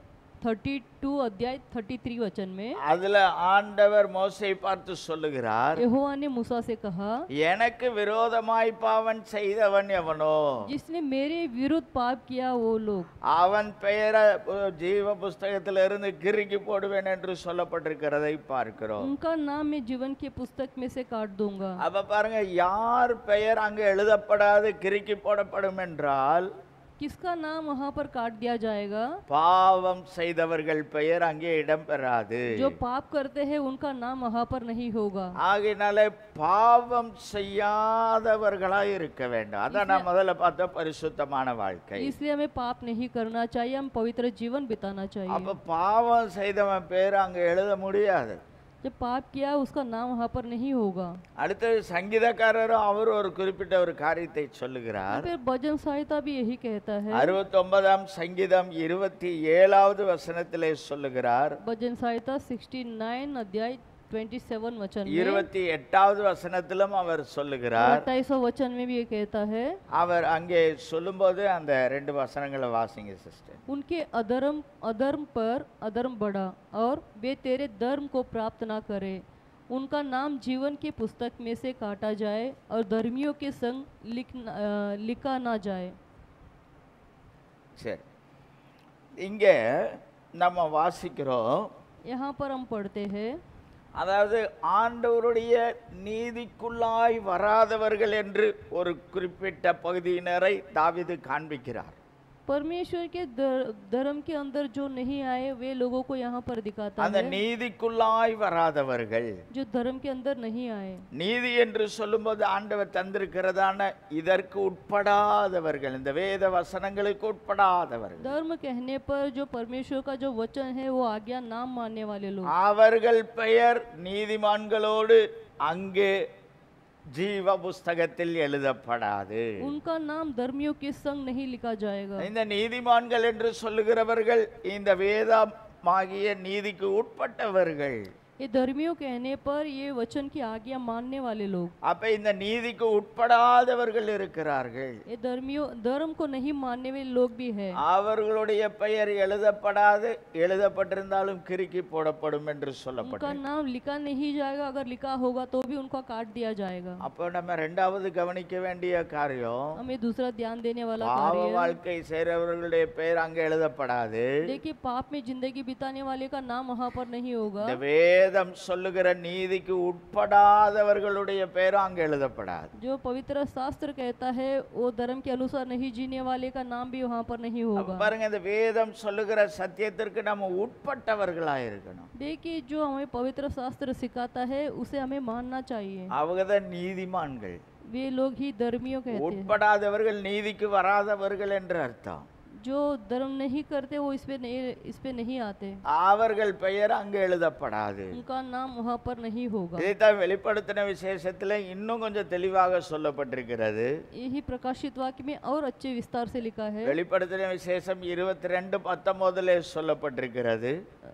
32 अध्याय 33 वचन में அதுல ஆண்டவர் மோசை பார்த்து சொல்லுகிறார் यहोवा ने मूसा से कहा எனக்கு விரோதமாய் பாவம் செய்தவன் எவனோ जिसने मेरे विरुद्ध पाप किया वो लोग அவன் பெயரை அஹ், ஜீவ புஸ்தகத்திலிருந்து கிறுக்கி போடுவேன் என்று சொல்லப்பட்டிருக்கிறதை பார்க்கிறோம் उनका नाम मैं जीवन की पुस्तक में से काट दूंगा அப்ப பாருங்க யார் பெயர் அங்க எழுதப்படாது கிறுக்கி போடப்படும் என்றால் किसका नाम वहाँ पर काट दिया जाएगा பாவம் செய்தவர்கள் பெயர் அங்கே இடம்பெறாது जो पाप करते हैं उनका नाम वहाँ पर नहीं होगा ஆகையினாலே பாவம் செய்யாதவர்களாய் இருக்க வேண்டும் அதான் நான் முதல்ல பார்த்த பரிசுத்தமான வாழ்க்கை इसलिए हमें पाप नहीं करना चाहिए हम पवित्र जीवन बिताना चाहिए அப்ப பாவம் செய்தவன் பேர் அங்க எழுத முடியாது जब पाप किया उसका नाम वहाँ पर नहीं होगा அடுத்தது சங்கீதக்காரரும் அவர் ஒரு குறிப்பிட்ட ஒரு காரியத்தை சொல்லுகிறார் फिर भजन सहायता भी यही कहता है அறுபத்தி ஒன்பதாம் சங்கீதம் இருபத்தி ஏழாவது வசனத்திலே சொல்லுகிறார் भजन सहायता 69 अध्याय 27 वचन में இருபத்தி எட்டாவது வசனத்திலும் அவர் சொல்லுகிறார் अट्ठाईसवा वचन में भी ये कहता है அவர் அங்கே சொல்லும்போது அந்த ரெண்டு வசனங்களை வாசிங்க சிஸ்டர் उनके अधर्म अधर्म पर अधर्म बढ़ा और वे तेरे धर्म को प्राप्त ना करे उनका नाम जीवन की पुस्तक में से काटा जाए और धर्मियों के संग लिख न- अ, लिखा ना जाए சரி இங்கே நம்ம வாசிக்கிறோம் यहाँ पर हम पढ़ते हैं அதாவது ஆண்டவருடைய நீதிக்குள்ளாய் வராதவர்கள் என்று ஒரு குறிப்பிட்ட பகுதியினரை தாவீது காண்பிக்கிறார் परमेश्वर के धर- धर्म के अंदर जो नहीं आए वे लोगों को यहाँ पर दिखाता அந்த है நீதிக்குள்ளாய் வராதவர்கள் जो धर्म के अंदर नहीं आए நீதி என்று சொல்லும்போது ஆண்டவர் தந்திருக்கிறதான இதற்கு உட்படாதவர்கள் இந்த வேத வசனங்களுக்கு உட்படாதவர்கள் धर्म कहने पर जो परमेश्वर का जो वचन है वो आज्ञा नाम मानने वाले लोग அவர்கள் பெயர் நீதிமான்களோடு அங்கே ஜீவ புஸ்தகத்தில் எழுதப்படாது उनका नाम धर्मियों के संग नहीं लिखा जाएगा இந்த நீதிமான்கள் என்று சொல்லுகிறவர்கள் இந்த வேதமாகிய நீதிக்கு உட்பட்டவர்கள் ये धर्मियों कहने पर ये वचन की आज्ञा मानने वाले लोग அப்ப இந்த நீதிக்கு உட்படாதவர்கள் இருக்கிறார்கள் ये धर्मियों धर्म को नहीं मानने वाले लोग भी है அவர்களுடைய பெயர் எழுதப்படாது எழுதப்பட்டிருந்தாலும் கிறுக்கி போடப்படும் என்று उनका சொல்லப்பட்டது नाम लिखा नहीं जाएगा अगर लिखा होगा तो भी उनका काट दिया जाएगा அப்போ நம்ம ரெண்டாவது கவனிக்க வேண்டிய காரியம் हमें दूसरा ध्यान देने वाला பாவ कार्य है வாழ்க்கை செய்கிறவர்களுடைய பெயர் அங்க எழுதப்படாது देखिए पाप में जिंदगी बिताने वाले का नाम वहाँ पर नहीं होगा இந்த வேதம் சொல்லுகிற நீதிக்கு உட்படாதவர்களுடைய பெயரும் அங்க எழுதப்படாது जो पवित्र शास्त्र कहता है वो धर्म के अनुसार नहीं जीने वाले का नाम भी वहाँ पर नहीं அப்ப होगा பாருங்க இந்த வேதம் சொல்லுகிற சத்தியத்திற்கு நம்ம உட்பட்டவர்களா இருக்கணும் देखिए जो हमें पवित्र शास्त्र सिखाता है उसे हमें मानना चाहिए அவங்க தான் நீதிமான்கள் वे लोग ही धर्मियों कहते हैं உட்படாதவர்கள் நீதிக்கு வராதவர்கள் என்று அர்த்தம் जो धर्म नहीं करते वो इस पे नहीं इस पे नहीं आते அவர்கள் பெயர் அங்கு எழுதப்படாது उनका नाम वहाँ पर नहीं होगा இதைத்தான் வெளிப்படுத்தின விசேஷத்துல இன்னும் கொஞ்சம் தெளிவாக சொல்லப்பட்டிருக்கிறது यही प्रकाशित वाक्य में और अच्छे विस्तार से लिखा है வெளிப்படுத்தின விசேஷம் இருபத்தி ரெண்டு பத்தொன்பதுல சொல்லப்பட்டிருக்கிறது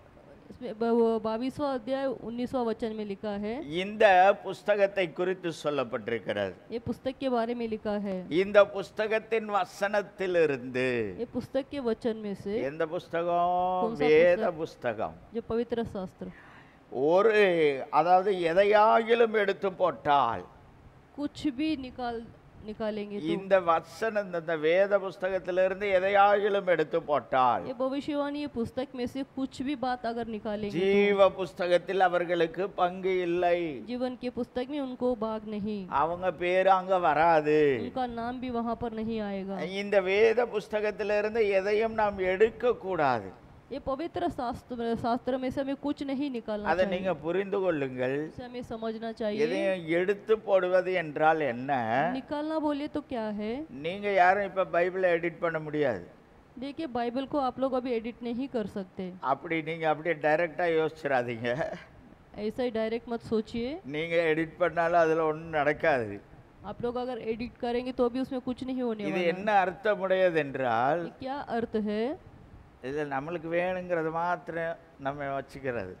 इसमें बाईसवा अध्याय उन्नीसवा वचन में लिखा है இந்த புஸ்தகத்தை குறித்து சொல்லப்பட்டிருக்கிறது ये पुस्तक के बारे में लिखा है இந்த புஸ்தகத்தின் வசனத்திலிருந்து ये पुस्तक के वचन में से எந்த புஸ்தகம் कौन सा வேத புஸ்தகம் जो पवित्र शास्त्र ஒரு அதாவது எதையாகிலும் எடுத்து போட்டால் कुछ भी निकाल निकालेंगे तो இந்த வசனம் இந்த வேத புஸ்தகத்திலிருந்து எதையாகிலும் எடுத்து போட்டால் ये भविष्यवाणी ये पुस्तक में से कुछ भी बात अगर निकालेंगे ஜீவ புஸ்தகத்தில் அவர்களுக்கு பங்கு இல்லை जीवन के पुस्तक में उनको भाग नहीं அவங்க பேரு அங்க வராது उनका नाम भी वहाँ पर नहीं आएगा இந்த வேத புஸ்தகத்திலிருந்து எதையும் நாம் எடுக்க கூடாது ये पवित्र शास्त्र शास्त्र में से हमें कुछ नहीं निकालना அதை चाहिए நீங்க புரிந்து கொள்ளுங்கள் उसे हमें समझना चाहिए எதையும் எடுத்து போடுவது என்றால் என்ன निकालना बोले तो क्या है நீங்க யாரும் இப்ப பைபிளை எடிட் பண்ண முடியாது देखिए बाइबल को आप लोग अभी एडिट नहीं कर सकते அப்படி நீங்க அப்படியே டைரக்டா யோசிச்சிடாதீங்க ऐसा ही डायरेक्ट मत सोचिए நீங்க எடிட் பண்ணாலும் அதுல ஒண்ணும் நடக்காது आप लोग अगर एडिट करेंगे तो भी उसमें कुछ नहीं होने இது वाला என்ன அர்த்தமுடையது என்றால் ये क्या अर्थ है இதில் நம்மளுக்கு வேணுங்கிறது மாத்திரம் நம்ம வச்சுக்கிறது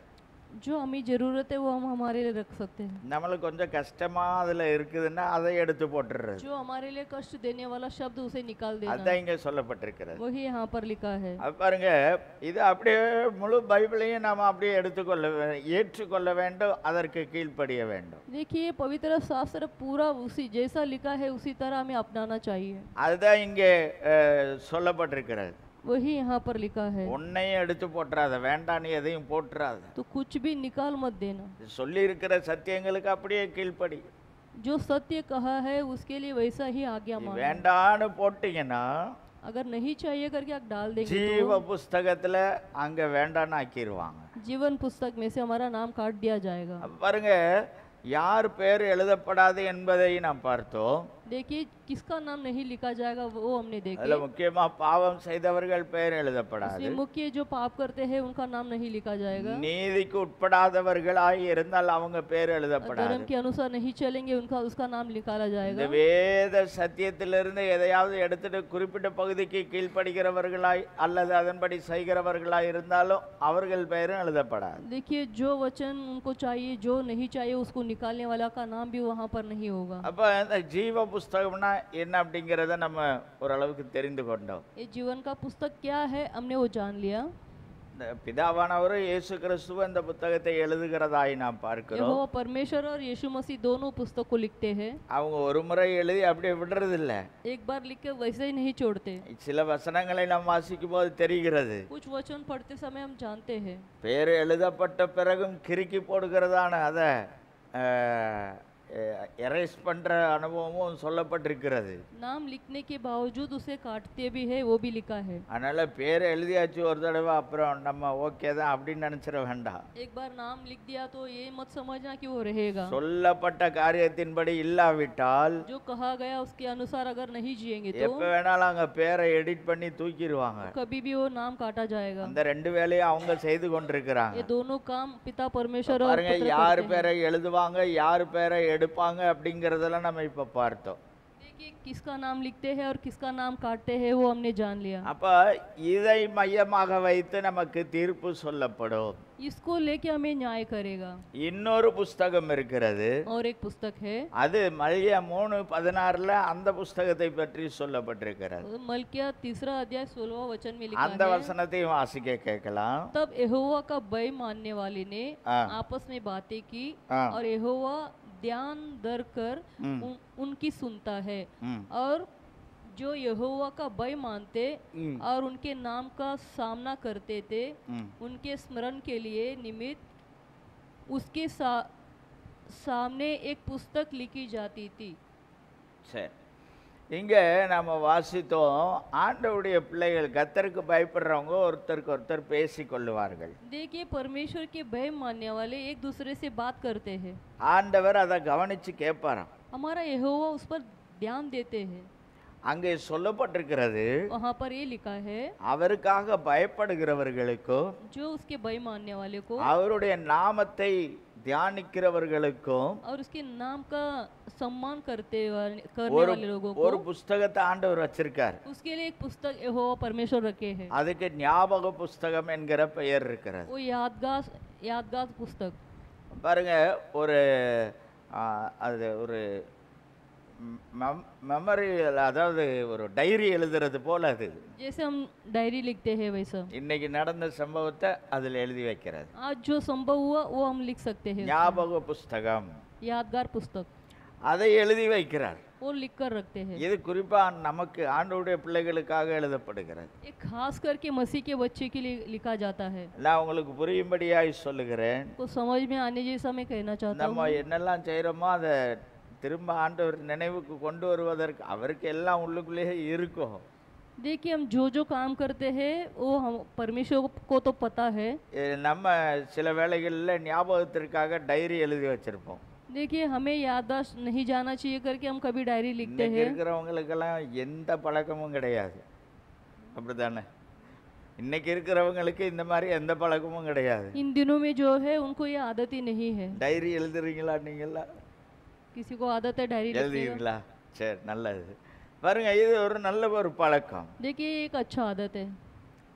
जो हमें ज़रूरत है वो हम हमारे लिए रख सकते हैं நம்மளுக்கு கொஞ்சம் கஷ்டமா அதுல இருக்குதுன்னா அதை எடுத்து போட்டுடுறது जो हमारे लिए कष्ट देने वाला शब्द उसे निकाल देना அதுதான் இங்க சொல்லப்பட்டிருக்கிறது वही यहाँ पर लिखा है அது பாருங்க இது அப்படியே முழு பைபிளையும் நாம அப்படியே எடுத்துக்கொள்ள வே- ஏற்றுக்கொள்ள வேண்டும் அதற்கு கீழ்ப்படிய வேண்டும் देखिए पवित्र शास्त्र पूरा उसी जैसा लिखा है उसी तरह हमें अपनाना चाहिए அதுதான் இங்கே அஹ், சொல்லப்பட்டிருக்கிறது वही यहाँ पर लिखा है உன்னையும் எடுத்து போட்டுறாத வேண்டான்னு எதையும் போட்டுறாத तो कुछ भी निकाल मत देना சொல்லி இருக்கிற சத்தியங்களுக்கு அப்படியே கீழ்ப்படி जो सत्य कहा है उसके लिए वैसा ही आज्ञा நீ मानो வேண்டான்னு போட்டீங்கன்னா अगर नहीं चाहिए करके आप डाल देंगे ஜீவ புஸ்தகத்துல அங்க வேண்டான்னு ஆக்கிடுவாங்க तो जीवन पुस्तक में से हमारा नाम काट दिया जाएगा அப்ப பாருங்க யார் பேர் எழுதப்படாது என்பதை நாம் பார்த்தோம் देखिए किसका नाम नहीं लिखा जाएगा वो हमने அதுல देखा முக்கியமா பாவம் செய்தவர்கள் பெயர் எழுதப்படாது इसमें मुख्य जो पाप करते हैं उनका नाम नहीं लिखा जाएगा நீதிக்கு உட்படாதவர்களாய் இருந்தால் அவங்க பேர் எழுதப்படாது धर्म के अनुसार नहीं चलेंगे उनका उसका नाम निकाला இந்த जाएगा வேத சத்தியத்திலிருந்து எதையாவது எடுத்துட்டு குறிப்பிட்ட பகுதிக்கு கீழ்ப்படுகிறவர்களாய் அல்லது அதன்படி செய்கிறவர்களாய் இருந்தாலும் அவர்கள் பெயரும் எழுதப்படாது देखिए जो वचन उनको चाहिए जो नहीं चाहिए उसको निकालने वाला का नाम भी वहाँ पर नहीं होगा அப்ப இந்த ஜீவ புஸ்தகம்னா என்ன அப்படிங்கிறத நம்ம ஓரளவுக்கு தெரிந்து கொண்டோம் ये जीवन का पुस्तक क्या है हमने वो जान लिया இந்த பிதாவானவர் இயேசு கிறிஸ்துவ இந்த புத்தகத்தை எழுதுகிறதாய் நாம் பார்க்கிறோம் यहोवा परमेश्वर और यीशु मसीह दोनों पुस्तक को लिखते हैं அவங்க ஒரு முறை எழுதி அப்படியே விடுறதில்ல एक बार लिख के वैसे ही नहीं छोड़ते சில வசனங்களை நாம் வாசிக்கும் போது தெரிகிறது कुछ वचन पढ़ते समय हम जानते हैं பேர் எழுதப்பட்ட பிறகும் கிறுக்கி போடுகிறதான அதை எரேஸ் பண்ற அனுபவமும் சொல்லப்பட்டிருக்கிறது नाम लिखने के बावजूद उसे काटते भी है वो भी लिखा है அதனால பேர் எழுதியாச்சு ஒரு தடவை அப்புறம் நம்ம ஓகே தான் அப்படின்னு நினைச்சிட வேண்டாம் एक बार नाम लिख दिया तो ये मत समझना कि वो रहेगा சொல்லப்பட்ட காரியத்தின்படி இல்லாவிட்டால் जो कहा गया उसके अनुसार अगर नहीं जिएंगे तो எப்ப வேணாலும் அங்க பேரை எடிட் பண்ணி தூக்கிடுவாங்க कभी भी वो नाम काटा जाएगा அந்த ரெண்டு வேலையும் அவங்க செய்து கொண்டிருக்கிறாங்க ये दोनों काम पिता परमेश्वर और பாருங்க पुत्र யார் करते हैं। பேரை எழுதுவாங்க யார் பேரை எடுப்பாங்க அப்படிங்கறதெல்லாம் நம்ம இப்ப பார்த்தோம் देखिए किसका नाम लिखते हैं और किसका नाम काटते हैं वो हमने जान लिया அப்ப இதை மையமாக வைத்து நமக்கு தீர்ப்பு சொல்லப்படும் इसको लेके हमें न्याय करेगा இன்னொரு புஸ்தகம் இருக்கிறது और एक पुस्तक है அது மல்லியா மூணு பதினாறுல அந்த புஸ்தகத்தை பற்றி சொல்லப்பட்டிருக்கிறது मलकिया तीसरा अध्याय सोलवा वचन में लिखा அந்த है வசனத்தையும் வாசிக்க கேட்கலாம் तब यहोवा का भय मानने वाले ने हाँ। आपस में बातें की हाँ। और यहोवा ध्यान दर कर हम्म। उन, उनकी सुनता है ம், और जो यहोवा का भय मानते ம், और उनके नाम का सामना करते थे ம். उनके स्मरण के लिए निमित्त उसके सा, सामने एक पुस्तक लिखी जाती थी சரி இங்க நம்ம வாசித்தோம் ஆண்டவுடைய பிள்ளைகள் கத்தருக்கு பயப்படுறவங்க ஒருத்தருக்கு ஒருத்தர் பேசி கொள்ளுவார்கள் देखिए परमेश्वर के भय मानने वाले एक दूसरे से बात करते हैं ஆண்டவர் அதை கவனிச்சு கேட்பாராம் हमारा यहोवा उस पर ध्यान देते हैं அங்கே சொல்லப்பட்டிருக்கிறது वहाँ पर ये लिखा है அவருக்காக பயப்படுகிறவர்களுக்கும் जो उसके भय मानने वाले को அவருடைய நாமத்தை தியானிக்கிறவர்களுக்கும் और उसके नाम का सम्मान करते वाले करने ஒரு वाले लोगों ஒரு को புஸ்தகத்தை ஆண்டவர் வச்சிருக்கார் उसके लिए एक पुस्तक यहोवा परमेश्वर रखे हैं அதுக்கு ஞாபக புஸ்தகம் என்கிற பெயர் இருக்கிறது वो यादगार यादगार पुस्तक பாருங்க ஒரு ஆ, அது ஒரு மெமரி அதாவது ஒரு டைரி எழுதுறது போல அது जैसे हम डायरी लिखते हैं वैसा இன்னைக்கு நடந்த சம்பவத்தை அதில் எழுதி வைக்கிறது आज जो संभव हुआ वो हम लिख सकते हैं ஞாபக புஸ்தகம் यादगार पुस्तक அதை எழுதி வைக்கிறார் वो लिख कर रखते हैं இது குறிப்பா நமக்கு ஆண்டவருடைய பிள்ளைகளுக்காக எழுதப்படுகிறது ये खास करके मसीह के बच्चे के लिए लिखा जाता है நான் உங்களுக்கு புரியும்படியாய் சொல்லுகிறேன் को समझ में आने जैसा मैं कहना चाहता हूँ நம்ம என்னெல்லாம் செய்கிறோமோ அதை திரும்ப ஆண்டவர் நினைவுக்கு கொண்டு வருவதற்கு அவருக்கு எல்லாம் உள்ளுக்குள்ளேயே இருக்கும் देखिए हम जो जो काम करते हैं वो हम परमेश्वर को तो पता है எ, நம்ம சில வேளைகளில் ஞாபகத்திற்காக டைரி எழுதி வச்சிருப்போம் देखिए हमें याददाश्त नहीं जाना चाहिए करके हम कभी डायरी लिखते இன்னைக்கு हैं இருக்கிறவங்களுக்கெல்லாம் எந்த பழக்கமும் கிடையாது அப்படிதானே இன்னைக்கு இருக்கிறவங்களுக்கு இந்த மாதிரி எந்த பழக்கமும் கிடையாது इन दिनों में जो है उनको ये आदत ही नहीं है டைரி எழுதுறீங்களா நீங்களா किसी को आदत है डायरी लिखने का எழுதுவீங்களா சரி நல்லது பாருங்க இது ஒரு நல்ல ஒரு பழக்கம் देखिए ये एक अच्छा आदत है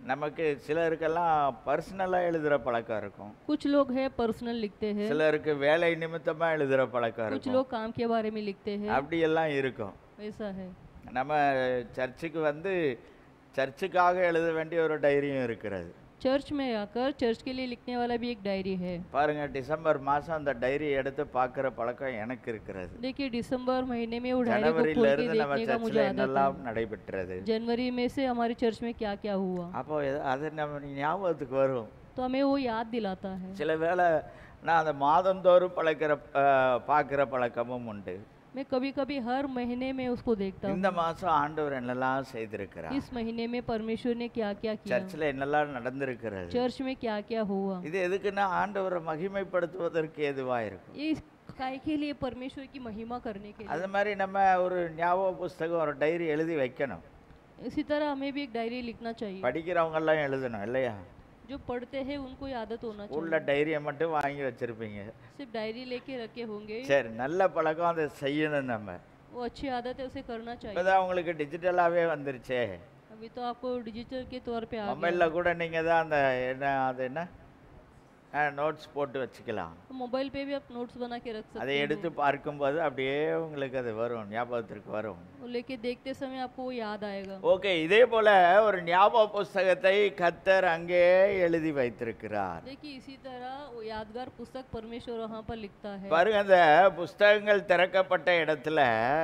நமக்கு சிலருக்கெல்லாம் பர்சனலாக எழுதுகிற பழக்கம் இருக்கும் कुछ लोग है पर्सनल लिखते हैं சிலருக்கு வேலை நிமித்தமாக எழுதுகிற பழக்கம் कुछ இருக்கும் लोग काम के बारे में लिखते हैं அப்படியெல்லாம் இருக்கும் वैसा है நம்ம சர்ச்சுக்கு வந்து சர்ச்சுக்காக எழுத வேண்டிய ஒரு டைரியும் இருக்கிறது चर्च में आकर चर्च के लिए लिखने वाला भी एक डायरी है பாருங்க டிசம்பர் மாதம் அந்த டைரி எடுத்து பார்க்குற பழக்கம் எனக்கு இருக்கிறது देखिए दिसंबर महीने में वो डायरी को ஜனவரியில खोल के இருந்து நம்ம देखने का मुझे சர்ச்சில் आदत என்னெல்லாம் है நடைபெற்றது जनवरी में से हमारे चर्च में क्या क्या हुआ அப்போ எத- அது நம்ம ஞாபகத்துக்கு வரும் तो हमें वो याद दिलाता है சில வேளை நான் அந்த மாதந்தோறும் பழக்கிற பார்க்குற பழக்கமும் உண்டு मैं कभी कभी हर महीने में उसको देखता हूँ இந்த மாதம் ஆண்டவர் என்னெல்லாம் செய்திருக்கிறார் इस महीने में परमेश्वर ने क्या क्या किया சர்ச்சில் என்னெல்லாம் நடந்திருக்கிறது चर्च में क्या क्या हुआ இது எதுக்குன்னா ஆண்டவரை மகிமைப்படுத்துவதற்கு எதுவாக இருக்கும் ये इस काय के लिए परमेश्वर की महिमा करने के लिए அது மாதிரி நம்ம ஒரு ஞாபக புஸ்தகம் ஒரு டைரி எழுதி வைக்கணும் इसी तरह हमें भी एक डायरी लिखना चाहिए படிக்கிறவங்கெல்லாம் எழுதணும் இல்லையா जो पढ़ते हैं उनको ये आदत होना चाहिए உள்ள டைரியை மட்டும் வாங்கி வச்சிருப்பீங்க सिर्फ डायरी लेके रखे होंगे சரி நல்ல பழக்கம் அதை செய்யணும் நம்ம वो अच्छी आदत है उसे करना चाहिए இப்போதான் உங்களுக்கு டிஜிட்டலாகவே வந்துருச்சே अभी तो आपको डिजिटल के तौर पे आ गया மொபைலில் கூட நீங்கள் தான் அந்த என்ன அது என்ன நோட்ஸ் போட்டு வச்சுக்கலாம் तो मोबाइल पे भी आप नोट्स बना के रख सकते அதை எடுத்து பார்க்கும்போது அப்படியே உங்களுக்கு அது வரும் ஞாபகத்திற்கு வரும் हो लेके देखते समय आपको वो याद आएगा ஓகே இதே போல ஒரு ஞாபக புஸ்தகத்தை கத்தர் அங்கே எழுதி வைத்திருக்கிறார் देखिए इसी तरह वो यादगार पुस्तक परमेश्वर वहाँ पर लिखता है பாருங்க அந்த புஸ்தகங்கள் திறக்கப்பட்ட இடத்துல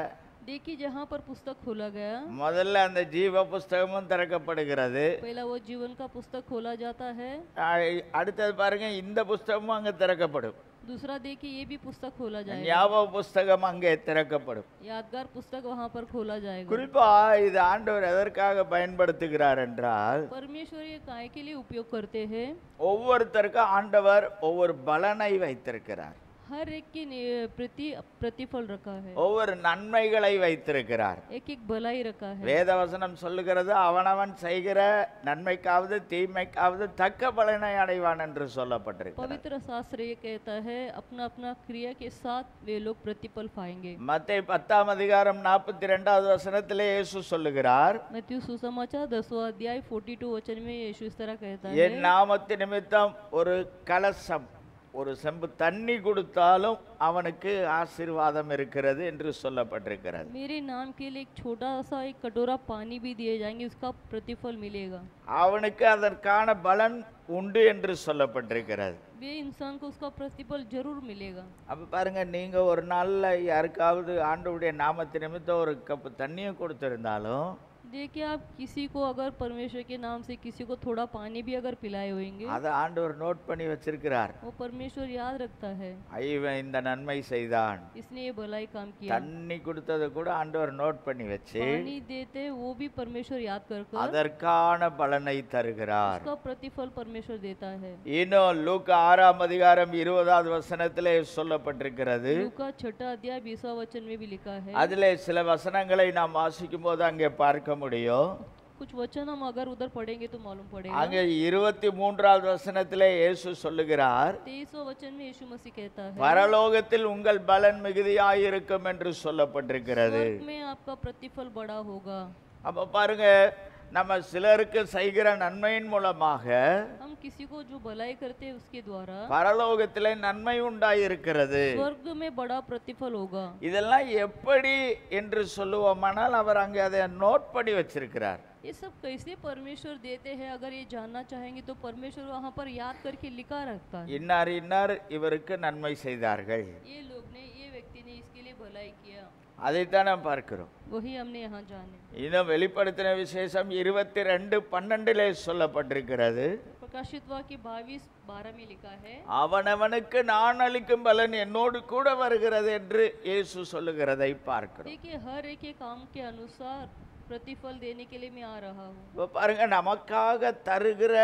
देखिए जहाँ पर पुस्तक खोला गया முதல்ல அந்த ஜீவ புஸ்தகமும் திறக்கப்படுகிறது पहला वो जीवन का पुस्तक खोला जाता है அ- அடுத்தது பாருங்க இந்த புஸ்தகமும் அங்கே திறக்கப்படும் दूसरा देखिए ये भी पुस्तक खोला जाएगा ஞாபக புஸ்தகம் அங்கே திறக்கப்படும் यादगार पुस्तक वहाँ पर खोला जाएगा குறிப்பா இது ஆண்டவர் எதற்காக பயன்படுத்துகிறார் என்றால் परमेश्वर ये काय के लिए उपयोग करते हैं ஒவ்வொருத்தருக்கும் ஆண்டவர் ஒவ்வொரு பலனை வைத்திருக்கிறார் हर एक के नि- प्रति प्रतिफल रखा है ஒவ்வொரு நன்மைகளை வைத்திருக்கிறார் एक एक भलाई रखा है வேதவசனம் சொல்லுகிறது அவனவன் செய்கிற நன்மைக்காவது தீமைக்காவது தக்க பலனை அடைவான் என்று சொல்லப்பட்டிருக்கிறது पवित्र शास्त्र ये कहता है अपना अपना क्रिया के साथ वे लोग प्रतिफल पाएंगे மத்தேயு பத்தாம் அதிகாரம் நாற்பத்தி ரெண்டாவது வசனத்திலே இயேசு சொல்லுகிறார் मैथ्यू सुसमाचार दसवां अध्याय 42 वचन में यीशु इस तरह कहता है என் நாமத்து நிமித்தம் ஒரு கலசம் ஒரு செம்பு தண்ணி கொடுத்தாலும் அவனுக்கு ஆசீர்வாதம் இருக்கிறது என்று சொல்லப்பட்டிருக்கிறது मेरे नाम के लिए एक छोटा सा एक कटोरा पानी भी दिए जाएंगे उसका प्रतिफल मिलेगा அவனுக்கு அதற்கான பலன் உண்டு என்று சொல்லப்பட்டிருக்கிறது वे इंसान को उसका प्रतिफल जरूर मिलेगा அப்ப பாருங்க நீங்க ஒரு நாள்ல யாருக்காவது ஆண்டவருடைய நாமத்து நிமித்தம் ஒரு கப்பு தண்ணியும் கொடுத்திருந்தாலும் देखिए आप किसी को अगर परमेश्वर के नाम से किसी को थोड़ा पानी भी अगर पिलाए होंगे அதை ஆண்டவர் நோட் பண்ணி வச்சிருக்கிறார் वो परमेश्वर याद रखता है இவன் இந்த நன்மை செய்தான் इसने ये भलाई काम किया தண்ணி கொடுத்ததை கூட ஆண்டவர் நோட் பண்ணி வச்சு पानी देते वो भी परमेश्वर याद कर कर அதற்கான பலனை தருகிறார் उसका प्रतिफल परमेश्वर देता है இன்னும் லூக்கா ஆறாம் அதிகாரம் இருபதாவது வசனத்திலே சொல்லப்பட்டிருக்கிறது लूका छठा अध्याय बीसवा वचन में भी लिखा है அதிலே சில வசனங்களை நாம் வாசிக்கும் போது அங்கே பார்க்க முடியும் कुछ वचन हम अगर उधर पढ़ेंगे तो मालूम पड़ेगा அங்கே இருபத்தி மூன்றாவது வசனத்திலே இயேசு சொல்லுகிறார் तेईसवा वचन में यीशु मसीह कहता है பரலோகத்தில் உங்கள் பலன் மிகுதியாயிருக்கும் என்று சொல்லப்பட்டிருக்கிறது स्वर्ग में आपका प्रतिफल बड़ा होगा அப்ப பாருங்க நம்ம சிலருக்கு செய்கிற நன்மையின் மூலமாக हम किसी को जो भलाई करते हैं उसके द्वारा பரலோகத்திலே நன்மை உண்டாயிருக்கிறது स्वर्ग में बड़ा प्रतिफल होगा இதெல்லாம் எப்படி என்று சொல்லுவோமானால் அவர் அங்கே அதை நோட் பண்ணி வச்சிருக்கிறார் ये सब कैसे परमेश्वर देते हैं अगर ये जानना चाहेंगे तो परमेश्वर वहाँ पर याद करके लिखा रखता है இன்னார் இன்னார் இவருக்கு நன்மை செய்தார்கள் ये लोग ने ये व्यक्ति ने इसके लिए भलाई किया அதைத்தான் நாம் பார்க்கிறோம் वही हमने यहाँ जाने இன்னும் வெளிப்படுத்தின விசேஷம் இருபத்தி ரெண்டு பன்னெண்டிலே சொல்லப்பட்டிருக்கிறது प्रकाशित वाक्य बाईस बारह में लिखा है அவனவனுக்கு நான் அளிக்கும் பலன் என்னோடு கூட வருகிறது என்று இயேசு சொல்லுகிறதை பார்க்கிறோம் देखिए हर एक के काम के अनुसार प्रतिफल देने के लिए मैं आ रहा हूँ இப்போ பாருங்க நமக்காக தருகிற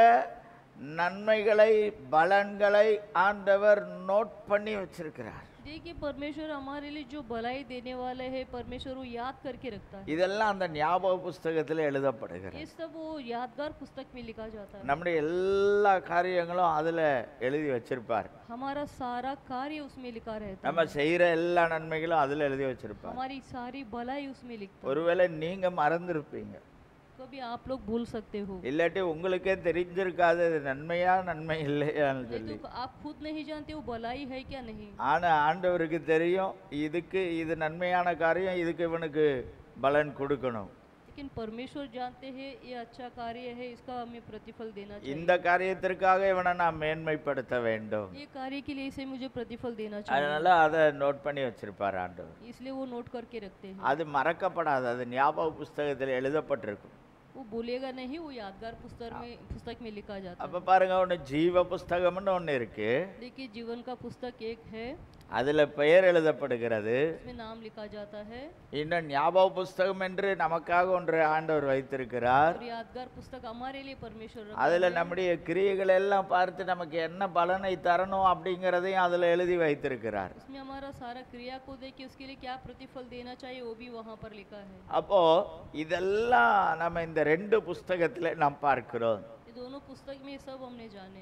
நன்மைகளை பலன்களை ஆண்டவர் நோட் பண்ணி வச்சிருக்கிறார் देखिए परमेश्वर हमारे लिए जो भलाई देने वाले हैं परमेश्वर वो याद करके रखता है இதெல்லாம் அந்த ஞாபக புஸ்தகத்தில் எழுதப்படுகிறது ये सब वो यादगार पुस्तक में लिखा जाता है நம்முடைய எல்லா காரியங்களும் அதில் எழுதி வச்சிருப்பார் हमारा सारा कार्य उसमें लिखा रहता நம்ம செய்கிற எல்லா நன்மைகளும் அதில் எழுதி है வச்சிருப்பார் हमारी सारी भलाई उसमें लिखता ஒருவேளை நீங்க மறந்துருப்பீங்க है कभी आप लोग भूल सकते हो இல்லாட்டி உங்களுக்கே தெரிஞ்சிருக்காது இது நன்மையா நன்மை இல்லையான்னு नहीं சொல்லி तो आप खुद नहीं जानते वो भलाई है क्या नहीं ஆனா ஆண்டவருக்கு தெரியும் இதுக்கு இது நன்மையான காரியம் இதுக்கு இவனுக்கு பலன் கொடுக்கணும் लेकिन परमेश्वर जानते हैं ये अच्छा कार्य है इसका हमें प्रतिफल देना चाहिए இந்த காரியத்திற்காக இவனை நான் மேன்மைப்படுத்த வேண்டும் ये कार्य के लिए इसे मुझे प्रतिफल देना चाहिए அதனால அதை நோட் பண்ணி வச்சிருப்பார் ஆண்டவர் इसलिए वो नोट करके रखते हैं அது மறக்கப்படாது அது ஞாபக புஸ்தகத்தில் எழுதப்பட்டிருக்கும் वो भूलेगा नहीं वो यादगार पुस्तक में पुस्तक में लिखा जाता அப்ப பாருங்க ஒன்று ஜீவ புஸ்தகம்னு ஒன்று இருக்கு है देखिए जीवन का पुस्तक एक है அதுல பெயர் எழுதப்படுகிறது उसमें नाम लिखा जाता है இன்னும் ஞாபக புஸ்தகம் என்று நமக்காக ஒன்று ஆண்டவர் வைத்திருக்கிறார் और यादगार पुस्तक हमारे लिए परमेश्वर रखा அதுல நம்முடைய கிரியைகளை எல்லாம் பார்த்து நமக்கு என்ன பலனை தரணும் அப்படிங்கிறதையும் அதுல எழுதி வைத்திருக்கிறார் उसमें हमारा सारा क्रिया को देख के उसके लिए क्या प्रतिफल देना चाहिए वो भी वहाँ पर लिखा है அப்போ இதெல்லாம் நம்ம இந்த ரெண்டு புஸ்தகத்துல நாம் பார்க்கிறோம் ये दोनों पुस्तक में ये सब हमने जाने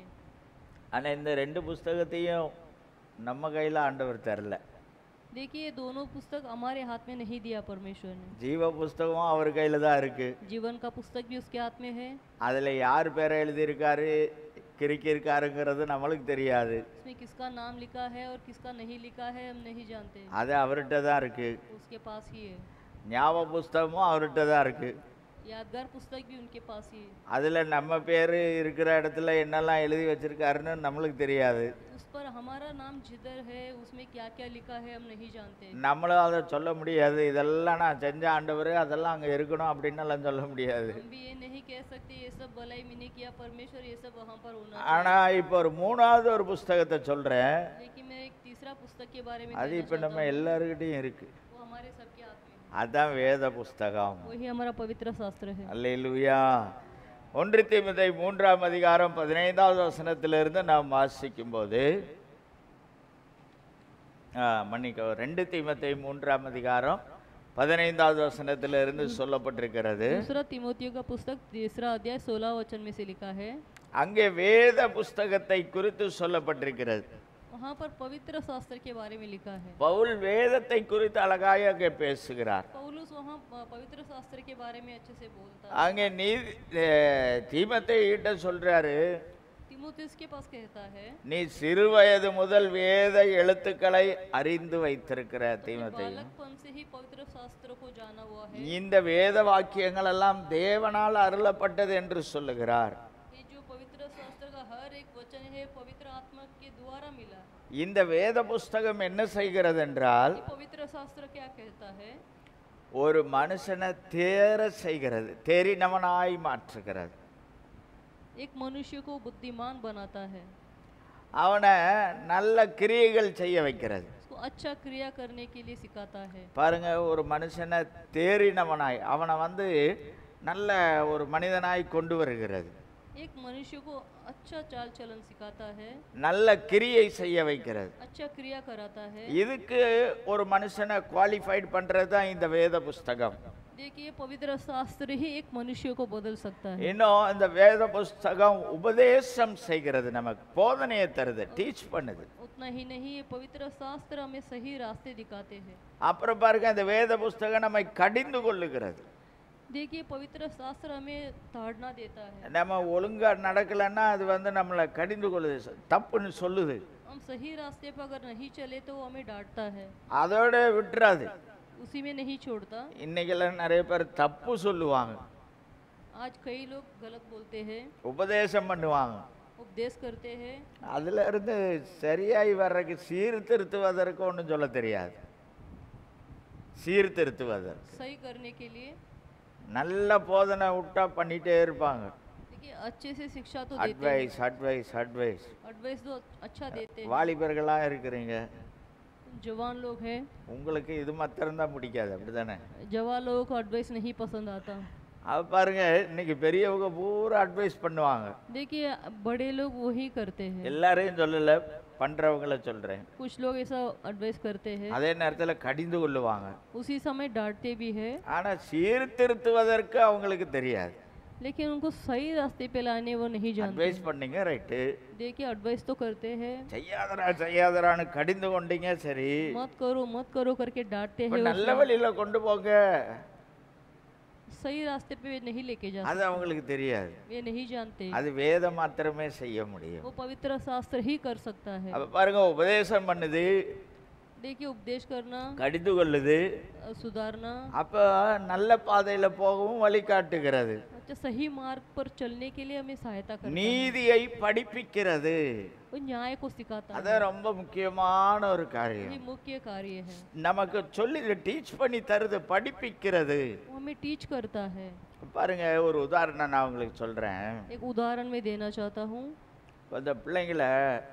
ஆனா இந்த ரெண்டு புஸ்தகத்தையும் நம்ம கையில ஆண்டவர் தரல देखिए ये दोनों पुस्तक हमारे हाथ में नहीं दिया परमेश्वर ने ஜீவ புஸ்தகமும் அவர் கையில தான் இருக்கு जीवन का पुस्तक भी उसके हाथ में है அதுல யார் பேரை எழுதியிருக்காரு கிறுக்கியிருக்காருங்கிறது நம்மளுக்கு தெரியாது उसमें किसका नाम लिखा है और किसका नहीं लिखा है हम नहीं जानते அது அவர்கிட்ட தான் இருக்கு उसके पास ही है ஞாபக புஸ்தகமும் அவர்கிட்ட தான் இருக்கு यादगार पुस्तक भी उनके पास ही है அதுல நம்ம பேர் இருக்கிற இடத்துல என்னெல்லாம் எழுதி வச்சிருக்காருன்னு நம்மளுக்கு தெரியாது उस पर हमारा नाम जिधर है उसमें क्या क्या लिखा है हम नहीं जानते நம்மளும் அதை சொல்ல முடியாது இதெல்லாம் நான் செஞ்ச ஆண்டவர் அதெல்லாம் அங்கே இருக்கணும் அப்படின்னு எல்லாம் சொல்ல முடியாது हम भी ये नहीं कह सकते ये सब भलाई मैंने किया परमेश्वर ये सब वहाँ पर होना ஆனா இப்போ ஒரு மூணாவது ஒரு புஸ்தகத்தை சொல்றேன் लेकिन मैं एक तीसरा पुस्तक के बारे में அது कहना இப்போ நம்ம எல்லாருக்கிட்டையும் இருக்கு चाहता हूँ। वो हमारे सबके हाथ में है। அதான் வேத புஸ்தகம் वही हमारा पवित्र शास्त्र है அல்லேலூயா ஒன்று தீமதை மூன்றாம் அதிகாரம் பதினைந்தாவது வசனத்திலிருந்து நாம் வாசிக்கும்போது ஆ, மன்னிக்கவும் ரெண்டு தீமத்தை மூன்றாம் அதிகாரம் பதினைந்தாவது வசனத்திலிருந்து சொல்லப்பட்டிருக்கிறது दूसरा तिमोथियो का पुस्तक तीसरा अध्याय सोलह वचन में से लिखा है அங்கே வேத புஸ்தகத்தை குறித்து சொல்லப்பட்டிருக்கிறது वहाँ पर पवित्र शास्त्र के बारे में लिखा है பவுல் வேதத்தை குறித்து அழகாக அங்கே பேசுகிறார் पौलुस वहाँ प- पवित्र शास्त्र के बारे में अच्छे से बोलता है அங்கே நீ தீமத்தை ஈட்ட சொல்றாரு तिमोथियस के पास कहता है நீ சிறு வயது முதல் வேத எழுத்துக்களை அறிந்து வைத்திருக்கிற தீமத்தை बालकपन से ही पवित्र शास्त्र को जाना हुआ है இந்த வேத வாக்கியங்கள் எல்லாம் தேவனால் அருளப்பட்டது என்று சொல்லுகிறார் ये जो पवित्र शास्त्र का हर एक वचन है पवित्र आत्मा के द्वारा मिला है இந்த வேத புஸ்தகம் என்ன செய்கிறது என்றால் ये पवित्र शास्त्र क्या कहता है ஒரு மனுஷனை தேர செய்கிறது தெரினவனாய் மாற்றுகிறது एक मनुष्य को बुद्धिमान बनाता है அவனை நல்ல கிரியைகள் செய்ய வைக்கிறது उसको अच्छा क्रिया करने के लिए सिखाता है பாருங்க ஒரு மனுஷனை தேறினவனாய் அவனை வந்து நல்ல ஒரு மனிதனாய் கொண்டு வருகிறது एक मनुष्य को अच्छा चाल चलन सिखाता है நல்ல கிரியை செய்ய வைக்கிறது अच्छा क्रिया कराता है இதுக்கு ஒரு மனுஷனை குவாலிஃபைட் பண்றது தான் இந்த வேத புஸ்தகம் देखिए पवित्र शास्त्र ही एक मनुष्य को बदल सकता है இன்னும் இந்த வேத புஸ்தகம் உபதேசம் செய்கிறது நமக்கு போதனையை தருது டீச் பண்ணுது उतना ही नहीं ये पवित्र शास्त्र हमें सही रास्ते दिखाते हैं அப்புறம் பாருங்க இந்த வேத புஸ்தகம் நம்மை கடிந்து கொள்ளுகிறது देखिए पवित्र शास्त्र हमें ताड़ना देता है நம்ம ஒழுங்கா நடக்கலைன்னா அது வந்து நம்மளை கடிந்து கொள்ளுது தப்புன்னு சொல்லுது हम सही रास्ते पर अगर नहीं चले तो वो हमें डांटता है அதோட விட்டுறாது उसी में नहीं छोड़ता இன்னைக்கெல்லாம் நிறைய பேர் தப்பு சொல்லுவாங்க आज कई लोग गलत बोलते हैं உபதேசம் பண்ணுவாங்க उपदेश करते हैं அதுல இருந்து சரியாய் வர்றதுக்கு சீர்திருத்துவதற்கு ஒன்றும் சொல்ல தெரியாது சீர்திருத்துவதற்கு सही करने के लिए நல்ல போதனை விட்டா பண்ணிட்டே இருப்பாங்க देखिए अच्छे से शिक्षा तो देते हैं அட்வைஸ் அட்வைஸ் அட்வைஸ் एडवाइस तो अच्छा देते हैं வாலிபர்களாக இருக்கிறீங்க तुम जवान लोग हैं உங்களுக்கு இது மாத்திரம்தான் பிடிக்காது அப்படிதானே जवान लोगों को एडवाइस नहीं पसंद आता அது பாருங்க இன்னைக்கு பெரியவங்க பூரா அட்வைஸ் பண்ணுவாங்க देखिए बड़े लोग वही करते हैं எல்லாரையும் சொல்லல பண்றவங்கள சொல்றேன் कुछ लोग ऐसा एडवाइस करते हैं அதே நேரத்துல கடிந்து கொள்ளுவாங்க उसी समय डांटते भी है ஆனா சீர்திருத்துவதற்கு அவங்களுக்கு தெரியாது लेकिन उनको सही रास्ते पे लाने वो नहीं जानते அட்வைஸ் பண்ணீங்க ரைட்டு देखिए एडवाइस तो करते हैं செய்யாதரா செய்யாதரான்னு கடிந்து கொண்டீங்க சரி मत करो मत करो करके डांटते இப்ப हैं நல்ல வழியில கொண்டு போங்க सही रास्ते पे वे नहीं लेके जा அது அவங்களுக்கு தெரியாது सकते वे नहीं जानते அது வேதம் மாத்திரமே செய்ய முடியும் वो पवित्र शास्त्र ही कर सकता है அப்ப பாருங்க உபதேசம் பண்ணுது देखिए उपदेश करना கடிந்து கொள்ளுது अ, सुधारना அப்ப நல்ல பாதையில போகவும் வழிகாட்டுகிறது अच्छा सही मार्ग पर चलने के लिए हमें सहायता करता है நீதியை படிப்பிக்கிறது वो न्याय को सिखाता है அது ரொம்ப முக்கியமான ஒரு காரியம் ये मुख्य कार्य है நமக்கு சொல்லி டீச் பண்ணி தருது படிப்பிக்கிறது वो हमें टीच करता है பாருங்க ஒரு உதாரணம் நான் உங்களுக்கு சொல்றேன் एक उदाहरण मैं देना चाहता हूँ இப்ப இந்த பிள்ளைங்களை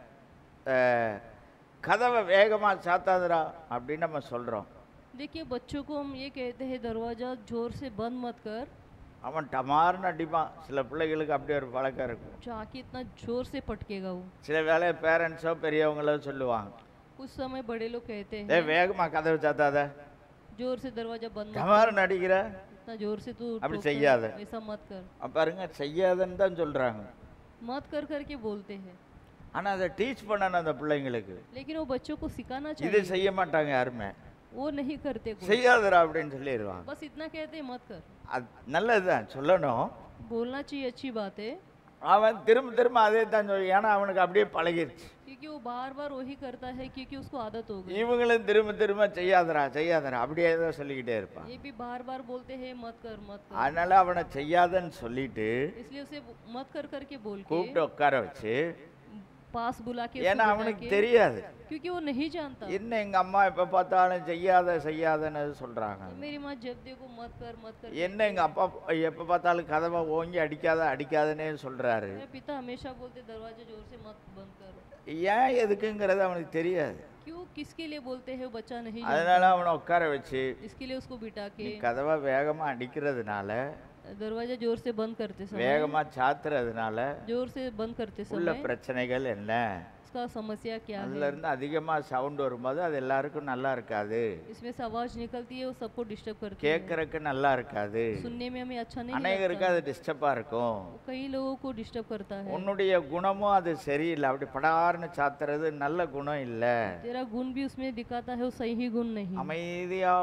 அஹ், கதவை வேகமா சாத்தாதடா அப்படின்னு நம்ம சொல்றோம் देखिए बच्चों को हम ये कहते हैं दरवाज़ा जोर से बंद मत कर அவன் டமார்னு அடிப்பான் சில பிள்ளைகளுக்கு அப்படி ஒரு பழக்கம் இருக்கும் जाके इतना जोर से पटकेगा वो சில வேளை பேரண்ட்ஸோ பெரியவங்களோ சொல்லுவாங்க कुछ समय बड़े लोग कहते ஏ हैं வேகமா கதவை சாத்தாத जोर से दरवाजा बंद मत டமார்னு அடிக்கிற इतना जोर से तू அப்படி ठोकर, செய்யாத. ऐसा मत कर அப்ப பாருங்க செய்யாதன்னு தான் சொல்றாங்க मत कर करके बोलते हैं ஆனா அதை டீச் பண்ணணும் அந்த பிள்ளைங்களுக்கு लेकिन वो बच्चों को सिखाना இது चाहिए செய்ய மாட்டாங்க யாருமே वो नहीं करते कोई செய்யாதடா அப்படின்னு சொல்லிடுவாங்க बस इतना कहते हैं मत कर அது நல்லதுதான் சொல்லணும் बोलना चाहिए अच्छी बात है அவன் திரும்ப திரும்ப அதே தான் சொல்லி ஏன்னா அவனுக்கு அப்படியே பழகிருச்சு क्योंकि वो बार बार वही करता है क्योंकि उसको आदत हो गई இவங்களும் திரும்ப திரும்ப செய்யாதடா செய்யாதடா அப்படியே தான் சொல்லிக்கிட்டே இருப்பான் ये भी बार बार बोलते हैं मत कर मत कर அதனால அவனை செய்யாதன்னு சொல்லிட்டு इसलिए उसे मत कर करके बोल के கூப்பிட்டு உட்கார வச்சு पास बुला के ஏன்னா उसको அவனுக்கு बिठा के தெரியாது क्योंकि वो नहीं जानता என்ன எங்க அம்மா எப்ப பார்த்தாலும் செய்யாத செய்யாதன்னு சொல்றாங்க मेरी माँ जब देखो मत कर मत कर என்ன எங்க அப்பா எப்ப பார்த்தாலும் கதவை ஓங்கி அடிக்காத அடிக்காதன்னே சொல்றாரு मेरे पिता हमेशा बोलते दरवाजा जोर से मत बंद कर ஏன் எதுக்குங்கிறது அவனுக்கு தெரியாது क्यों किसके लिए बोलते हैं वो बच्चा नहीं जानता அதனால அவனை உட்கார வச்சு इसके लिए उसको बिठा நீ के கதவை வேகமா அடிக்கிறதுனால दरवाजा जोर से बंद करते समय வேகமா சாத்துறதுனால जोर से बंद करते உள்ள समय பிரச்சனைகள் என்ன उसका समस्या क्या है அதுல இருந்து அதிகமா சவுண்ட் வரும்போது அது எல்லாருக்கும் நல்லா இருக்காது इसमें से आवाज निकलती है वो सबको डिस्टर्ब करती है கேட்கறதுக்கு நல்லா இருக்காது सुनने में हमें अच्छा नहीं அநேகருக்கு அது டிஸ்டர்பா இருக்கும் वो कई लोगों को डिस्टर्ब करता है உன்னுடைய குணமும் அது சரியில்லை அப்படி படார்னு சாத்துறது நல்ல குணம் இல்ல तेरा गुण भी उसमें दिखाता है वो सही गुण नहीं அமைதியா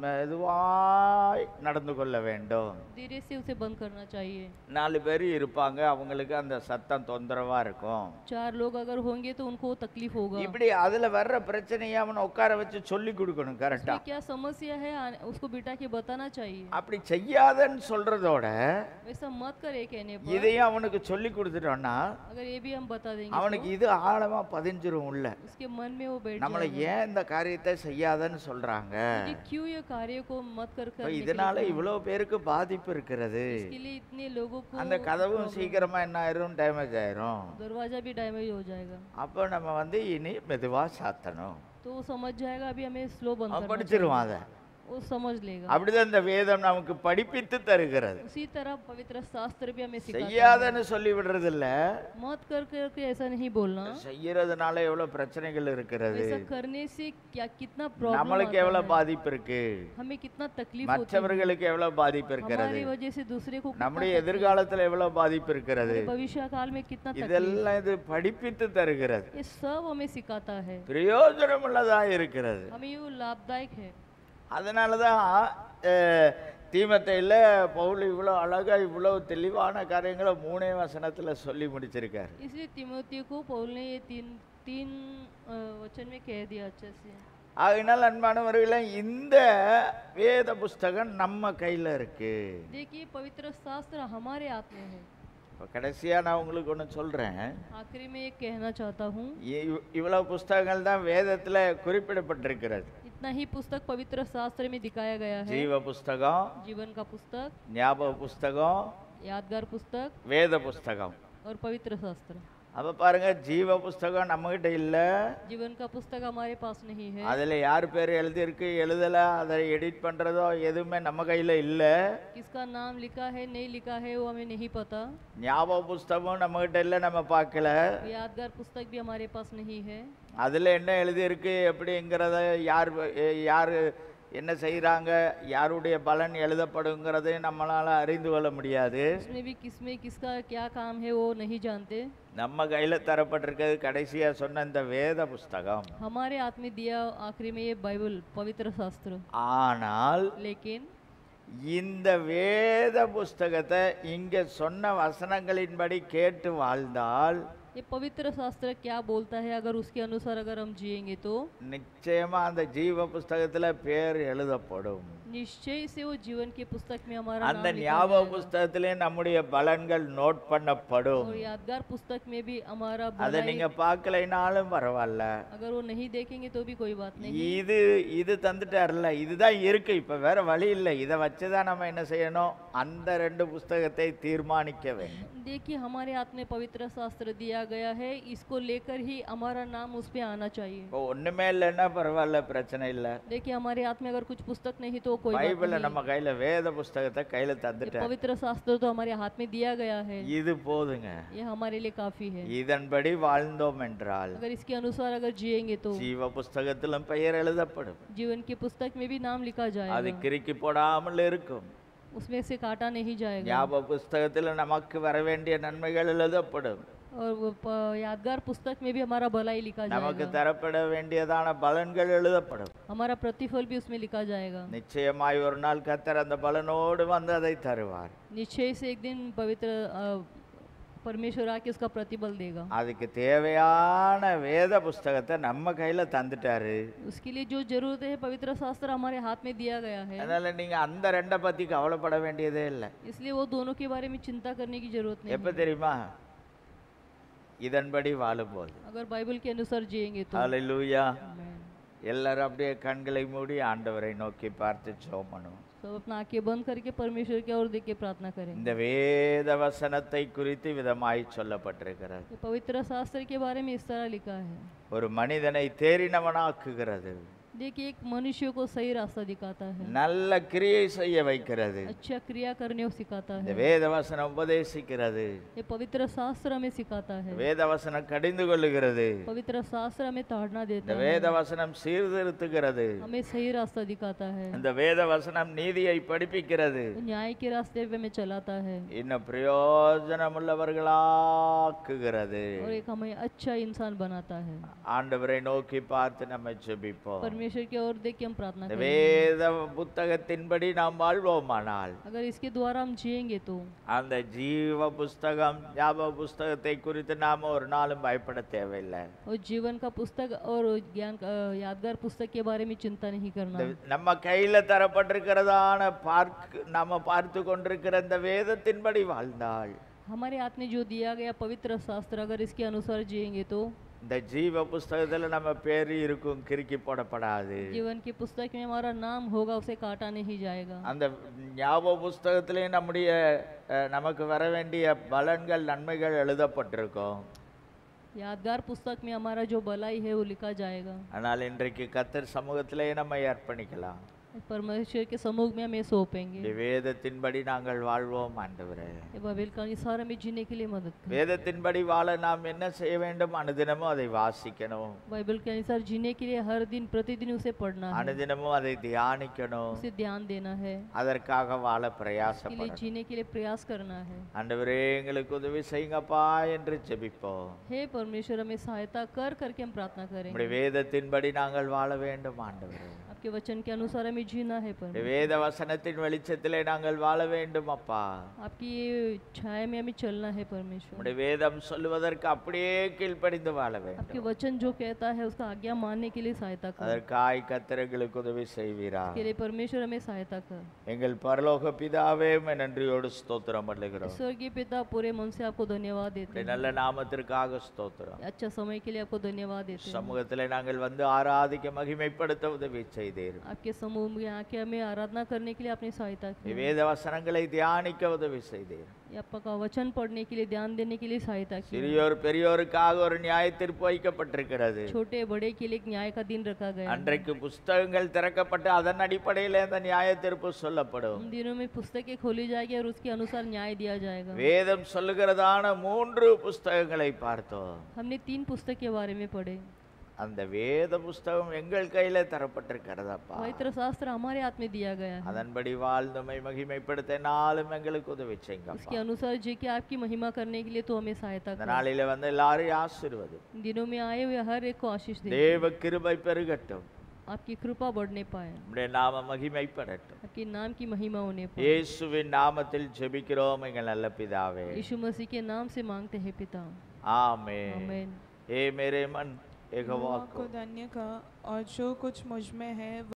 மெதுவாய் நடந்து கொள்ள வேண்டும் धीरे से उसे बंद करना चाहिए நாலு பேர் இருப்பாங்க அவங்களுக்கு அந்த சத்தம் தொந்தரவா இருக்கும் चार लोग अगर होंगे तो उनको तकलीफ होगा இப்படி அதுல வர்ற பிரச்சனையை அவனை உட்கார வச்சு சொல்லி கொடுக்கணும் கரெக்டா उसमें क्या समस्या है आने- उसको बिठा के बताना चाहिए அப்படி செய்யாதன்னு சொல்றதோட वैसा मत करे कहने पर இதையும் அவனுக்கு சொல்லி கொடுத்துட்டோம்னா अगर ये भी हम बता देंगे அவனுக்கு இது ஆழமா பதிஞ்சிரும் உள்ள उसके मन में वो बैठ நம்மளை ஏன் இந்த காரியத்தை செய்யாதன்னு சொல்றாங்க कि क्यों ये कार्य को मत कर இப்ப कर இதனால இவ்வளவு பேருக்கு பாதிப்பு இருக்கிறது इसके लिए इतने लोगों को அந்த கதவும் சீக்கிரமா என்ன ஆயிரும் டேமேஜ் ஆயிரும் दरवाजा भी डैमेज हो जाएगा அப்போ நம்ம வந்து இனி மெதுவா சாத்தணும் तो वो समझ जाएगा अभी हमें स्लो बंद அவன் करना படிச்சிருவான் அதை चाहिए। वो समझ लेगा அப்படிதான் இந்த வேதம் நமக்கு படிப்பித்து தருகிறது उसी तरह पवित्र शास्त्र भी हमें सिखाता செய்யாதன்னு சொல்லி விடுறது இல்ல है मत कर करके ऐसा नहीं बोलना செய்யறதுனால எவ்வளவு பிரச்சனைகள் இருக்கிறது ऐसा करने से क्या कितना प्रॉब्लम நம்மளுக்கு எவ்வளவு பாதிப்பு இருக்கு हमें कितना तकलीफ होती है மற்றவர்களுக்கு எவ்வளவு பாதிப்பு இருக்கிறது हमारी वजह से दूसरे को कितना நம்முடைய எதிர்காலத்துல எவ்வளவு பாதிப்பு இருக்கிறது हमारे भविष्य काल में कितना तकलीफ இதெல்லாம் இது படிப்பித்து தருகிறது ये सब हमें सिखाता है பிரயோஜனம் உள்ளதா இருக்கிறது हमें ये लाभदायक है அதனாலதான் அஹ், தீமத்தையில் பவுல் இவ்வளோ அழகா இவ்வளோ தெளிவான காரியங்களை மூணே வசனத்துல சொல்லி முடிச்சிருக்காரு इसलिए तिमोती को पौल ने ये तीन तीन अ, वचन में कह दिया अच्छे से ஆகினால் அன்பானவர்களே இந்த வேத புஸ்தகம் நம்ம கையில இருக்கு देखिए पवित्र शास्त्र हमारे हाथ में है இப்போ கடைசியா நான் உங்களுக்கு ஒன்று சொல்றேன் आखिरी में एक कहना चाहता हूँ இவ்- இவ்வளவு புஸ்தகங்கள் தான் வேதத்துல குறிப்பிடப்பட்டிருக்கிறது इतना ही पुस्तक पवित्र शास्त्र में दिखाया गया है ஜீவ புஸ்தகம் जीवन का पुस्तक ஞாபக புஸ்தகம் यादगार पुस्तक வேத புஸ்தகம் और पवित्र शास्त्र அப்ப பாருங்க ஜீவ புஸ்தகம் நம்மகிட்ட இல்ல जीवन का पुस्तक हमारे पास नहीं है அதுல யார் பேர் எழுதியிருக்கு எழுதல அதை எடிட் பண்றதோ எதுவுமே நம்ம கையில இல்ல किसका नाम लिखा है नहीं लिखा है वो हमें नहीं पता ஞாபக புஸ்தகம் நம்மகிட்ட இல்ல நம்ம பார்க்கல यादगार पुस्तक भी हमारे पास नहीं है அதுல என்ன எழுதியிருக்கு எப்படிங்கிறத யார் எ- யார் என்ன செய்றாங்க யாருடைய பலன் எழுதப்படுங்கிறதை நம்மளால அறிந்து கொள்ள முடியாது उसमें भी किसमें किसका क्या काम है वो नहीं जानते நம்ம கையில தரப்பட்டிருக்கிறது கடைசியா சொன்ன இந்த வேத புஸ்தகம் हमारे हाथ में दिया आखिरी में ये बाइबल पवित्र शास्त्र ஆனால் लेकिन இந்த வேத புஸ்தகத்தை இங்க சொன்ன வசனங்களின்படி கேட்டு வாழ்ந்தால் ये पवित्र शास्त्र क्या बोलता है अगर उसके अनुसार अगर हम जिएंगे तो நிச்சயமா அந்த ஜீவ புஸ்தகத்துல பேர் எழுதப்படும் निश्चय से वो जीवन की पुस्तक में हमारा அந்த नाम लिखा ஞாபக जाएगा। புஸ்தகத்திலே நம்முடைய பலன்கள் நோட் பண்ணப்படும் और यादगार पुस्तक में भी हमारा அதை भलाई நீங்க பார்க்கலைனாலும் பரவாயில்ல अगर वो नहीं देखेंगे तो भी कोई बात नहीं இது இது தந்துட்டார்ல இதுதான் இருக்கு இப்ப வேற வழி இல்லை இதை வச்சுதான் நம்ம என்ன செய்யணும் அந்த ரெண்டு புஸ்தகத்தை தீர்மானிக்க வேண்டும் देखिए हमारे हाथ में पवित्र शास्त्र दिया गया है इसको लेकर ही हमारा नाम उस पे आना चाहिए இப்போ ஒண்ணுமே இல்லைன்னா பரவாயில்ல பிரச்சனை இல்லை देखिए हमारे हाथ में अगर कुछ पुस्तक नहीं तो कोई बात பைபிள नहीं நம்ம கையில வேத புஸ்தகத்தை கையில ये தந்துட்டார் पवित्र शास्त्र तो हमारे हाथ में दिया गया है இது போதுங்க ये हमारे लिए काफी है இதன்படி வாழ்ந்தோம் என்றால் अगर इसके अनुसार अगर जिएंगे तो ஜீவ புஸ்தகத்திலும் பெயர் எழுதப்படும் जीवन की पुस्तक में भी नाम लिखा அது जाएगा கிறுக்கி போடாமல் இருக்கும் उसमें से काटा नहीं जाएगा ஞாபக புஸ்தகத்தில் நமக்கு வர வேண்டிய நன்மைகள் எழுதப்படும் और वो प- यादगार पुस्तक में भी हमारा भलाई लिखा நமக்கு जाएगा தரப்பட வேண்டியதான பலன்கள் எழுதப்படும் हमारा प्रतिफल भी उसमें लिखा जाएगा நிச்சயமாய் ஒரு நாள் கத்தர் அந்த பலனோடு வந்து அதை தருவார் निश्चय से एक दिन पवित्र अ, परमेश्वर आके उसका प्रतिबल देगा அதுக்கு தேவையான வேத புஸ்தகத்தை நம்ம கையில தந்துட்டாரு उसके लिए जो जरूरत है पवित्र शास्त्र हमारे हाथ में दिया गया है அதனால நீங்க அந்த ரெண்டை பத்தி கவலைப்பட வேண்டியதே இல்லை इसलिए वो दोनों के बारे में चिंता करने की जरूरत नहीं எப்ப தெரியுமா இதன்படி வாழும்போது अगर बाइबल के अनुसार जिएंगे तो அல்லேலூயா Amen. எல்லாரும் அப்படியே கண்களை மூடி ஆண்டவரை நோக்கி பார்த்து சோமணும் सब अपना आंखें बंद करके परमेश्वर की ओर देख के प्रार्थना करें இந்த வேத வசனத்தை குறித்து விதமாய் சொல்லப்பட்டிருக்கிறது ये पवित्र शास्त्र के बारे में इस तरह लिखा है ஒரு மனிதனை தேறினவனாக்குகிறது देखिए एक मनुष्य को सही रास्ता दिखाता है நல்ல கிரியை செய்ய வைக்கிறது अच्छा क्रिया करने को सिखाता இந்த है வேத வசனம் உபதேசிக்கிறது ये पवित्र शास्त्र हमें सिखाता है வேத வசனம் கடிந்து கொள்ளுகிறது पवित्र शास्त्र हमें ताड़ना இந்த देता है வேத வசனம் சீர்திருத்துகிறது हमें सही रास्ता दिखाता है இந்த வேத வசனம் நீதியை படிப்பிக்கிறது वो न्याय के रास्ते पे हमें चलाता है இன்னும் பிரயோஜனமுள்ளவர்களாக்குகிறது और एक हमें अच्छा इंसान बनाता है ஆண்டவரை நோக்கி பார்த்து நம்ம ஜெபிப்போம் परमेश्वर की ओर देख के हम प्रार्थना இந்த करें வேத புத்தகத்தின்படி நாம் வாழ்வோமானால் अगर इसके द्वारा हम जिएंगे तो அந்த ஜீவ புஸ்தகம் ஞாபக புஸ்தகத்தை குறித்து நாம ஒரு நாளும் பயப்பட தேவையில்லை और जीवन का पुस्तक और ज्ञान का यादगार पुस्तक के बारे में चिंता नहीं करना இந்த நம்ம கையில தரப்பட்டிருக்கிறதான பார்க்க நாம பார்த்து கொண்டிருக்கிற இந்த வேதத்தின்படி வாழ்ந்தாள் हमारे हाथ में जो दिया गया पवित्र शास्त्र अगर इसके अनुसार जिएंगे तो இந்த ஜீவ புஸ்தகத்துல நம்ம பேர் இருக்கும் கிறுக்கி போடப்படாது जीवन की पुस्तक में हमारा नाम होगा उसे काटा नहीं जाएगा அந்த ஞாபக புஸ்தகத்திலே நம்முடைய அஹ், நமக்கு வர வேண்டிய பலன்கள் நன்மைகள் எழுதப்பட்டிருக்கும் यादगार पुस्तक में हमारा जो भलाई है वो लिखा जाएगा ஆனால் இன்றைக்கு கத்தர் சமூகத்திலே நம்ம அர்ப்பணிக்கலாம் परमेश्वर के समूह में हमें सौंपेंगे இந்த வேதத்தின்படி நாங்கள் வாழ்வோம் ஆண்டவரே ये बाइबल का अनुसार हमें जीने के लिए मदद करें வேதத்தின்படி வாழ நாம் என்ன செய்ய வேண்டும் அனுதினமும் அதை வாசிக்கணும் बाइबल के अनुसार जीने के लिए हर दिन प्रतिदिन उसे पढ़ना है அனுதினமும் அதை தியானிக்கணும் उसे ध्यान देना है அதற்காக வாழ इसके लिए பிரயாசப்படணும் जीने के लिए प्रयास करना है ஆண்டவரே எங்களுக்கு உதவி செய்யுங்கப்பா என்று ஜெபிப்போம் हे परमेश्वर हमें सहायता कर करके हम प्रार्थना करेंगे நம்முடைய வேதத்தின்படி நாங்கள் வாழ வேண்டும் ஆண்டவரே आपके वचन के अनुसार हमें जीना है நம்முடைய परमेश्वर வேத வசனத்தின் வெளிச்சத்திலே நாங்கள் வாழ வேண்டும் அப்பா आपकी ये छाया में हमें चलना है परमेश्वर நம்முடைய வேதம் சொல்லுவதற்கு அப்படியே கீழ்ப்படிந்து வாழ வேண்டும் आपके वचन जो कहता है उसका आज्ञा मानने के लिए सहायता कर அதற்காய் கத்தர்களுக்கு உதவி செய்வீரா इसके लिए परमेश्वर हमें सहायता कर எங்கள் பரலோக பிதாவே உம்மை நன்றியோடு ஸ்தோத்திரம் பண்ணுகிறோம் स्वर्गीय पिता पूरे मन से आपको धन्यवाद देते உம்முடைய हैं நல்ல நாமத்திற்காக ஸ்தோத்திரம் अच्छा समय के लिए आपको धन्यवाद देते हैं சமூகத்திலே நாங்கள் வந்து ஆராதிக்க மகிமைப்படுத்த உதவி செய்தீர் आपके समूह में आके हमें आराधना करने के लिए आपने सहायता की வேத வசனங்களை தியானிக்க உதவி செய்தீர் ये आपका वचन पढ़ने के लिए ध्यान देने के लिए सहायता की சிறியோர் பெரியோருக்காக ஒரு நியாய தீர்ப்பு வைக்கப்பட்டிருக்கிறது छोटे बड़े के लिए एक न्याय का दिन रखा गया है। அன்றைக்கு புஸ்தகங்கள் திறக்கப்பட்டு அதன் அடிப்படையில் அந்த நியாய தீர்ப்பு சொல்லப்படும் उन दिनों में पुस्तकें खोली जाएगी और उसके अनुसार न्याय दिया जाएगा வேதம் சொல்லுகிறதான மூன்று புஸ்தகங்களை பார்த்தோம் हमने तीन पुस्तक के बारे में पढ़े அந்த வேத புஸ்தகம் எங்கள் கையில தரப்பட்டிருக்கிறதப்பா पवित्र शास्त्र हमारे हाथ में दिया गया है அதன்படி வாழ்ந்துமை மகிமைப்படுத்த நாளும் எங்களுக்கு உதவி செய்யுங்க उसके अनुसार जी के आपकी महिमा करने के लिए तो हमें सहायता இந்த कर நாளில வந்து எல்லாரையும் ஆசீர்வது इन दिनों में आए हुए हर एक को आशीष दे தேவ கிருபை பெருகட்டும் आपकी कृपा बढ़ने पाए நம்முடைய நாம மகிமைப்படட்டும் आपके नाम की महिमा होने पाए இயேசுவின் நாமத்தில் ஜெபிக்கிறோம் எங்கள் நல்ல பிதாவே यीशु मसीह के नाम से मांगते हैं पिता आमेन आमेन ए मेरे मन यहोवा यहोवा को को धन्य का और जो कुछ मुझ में है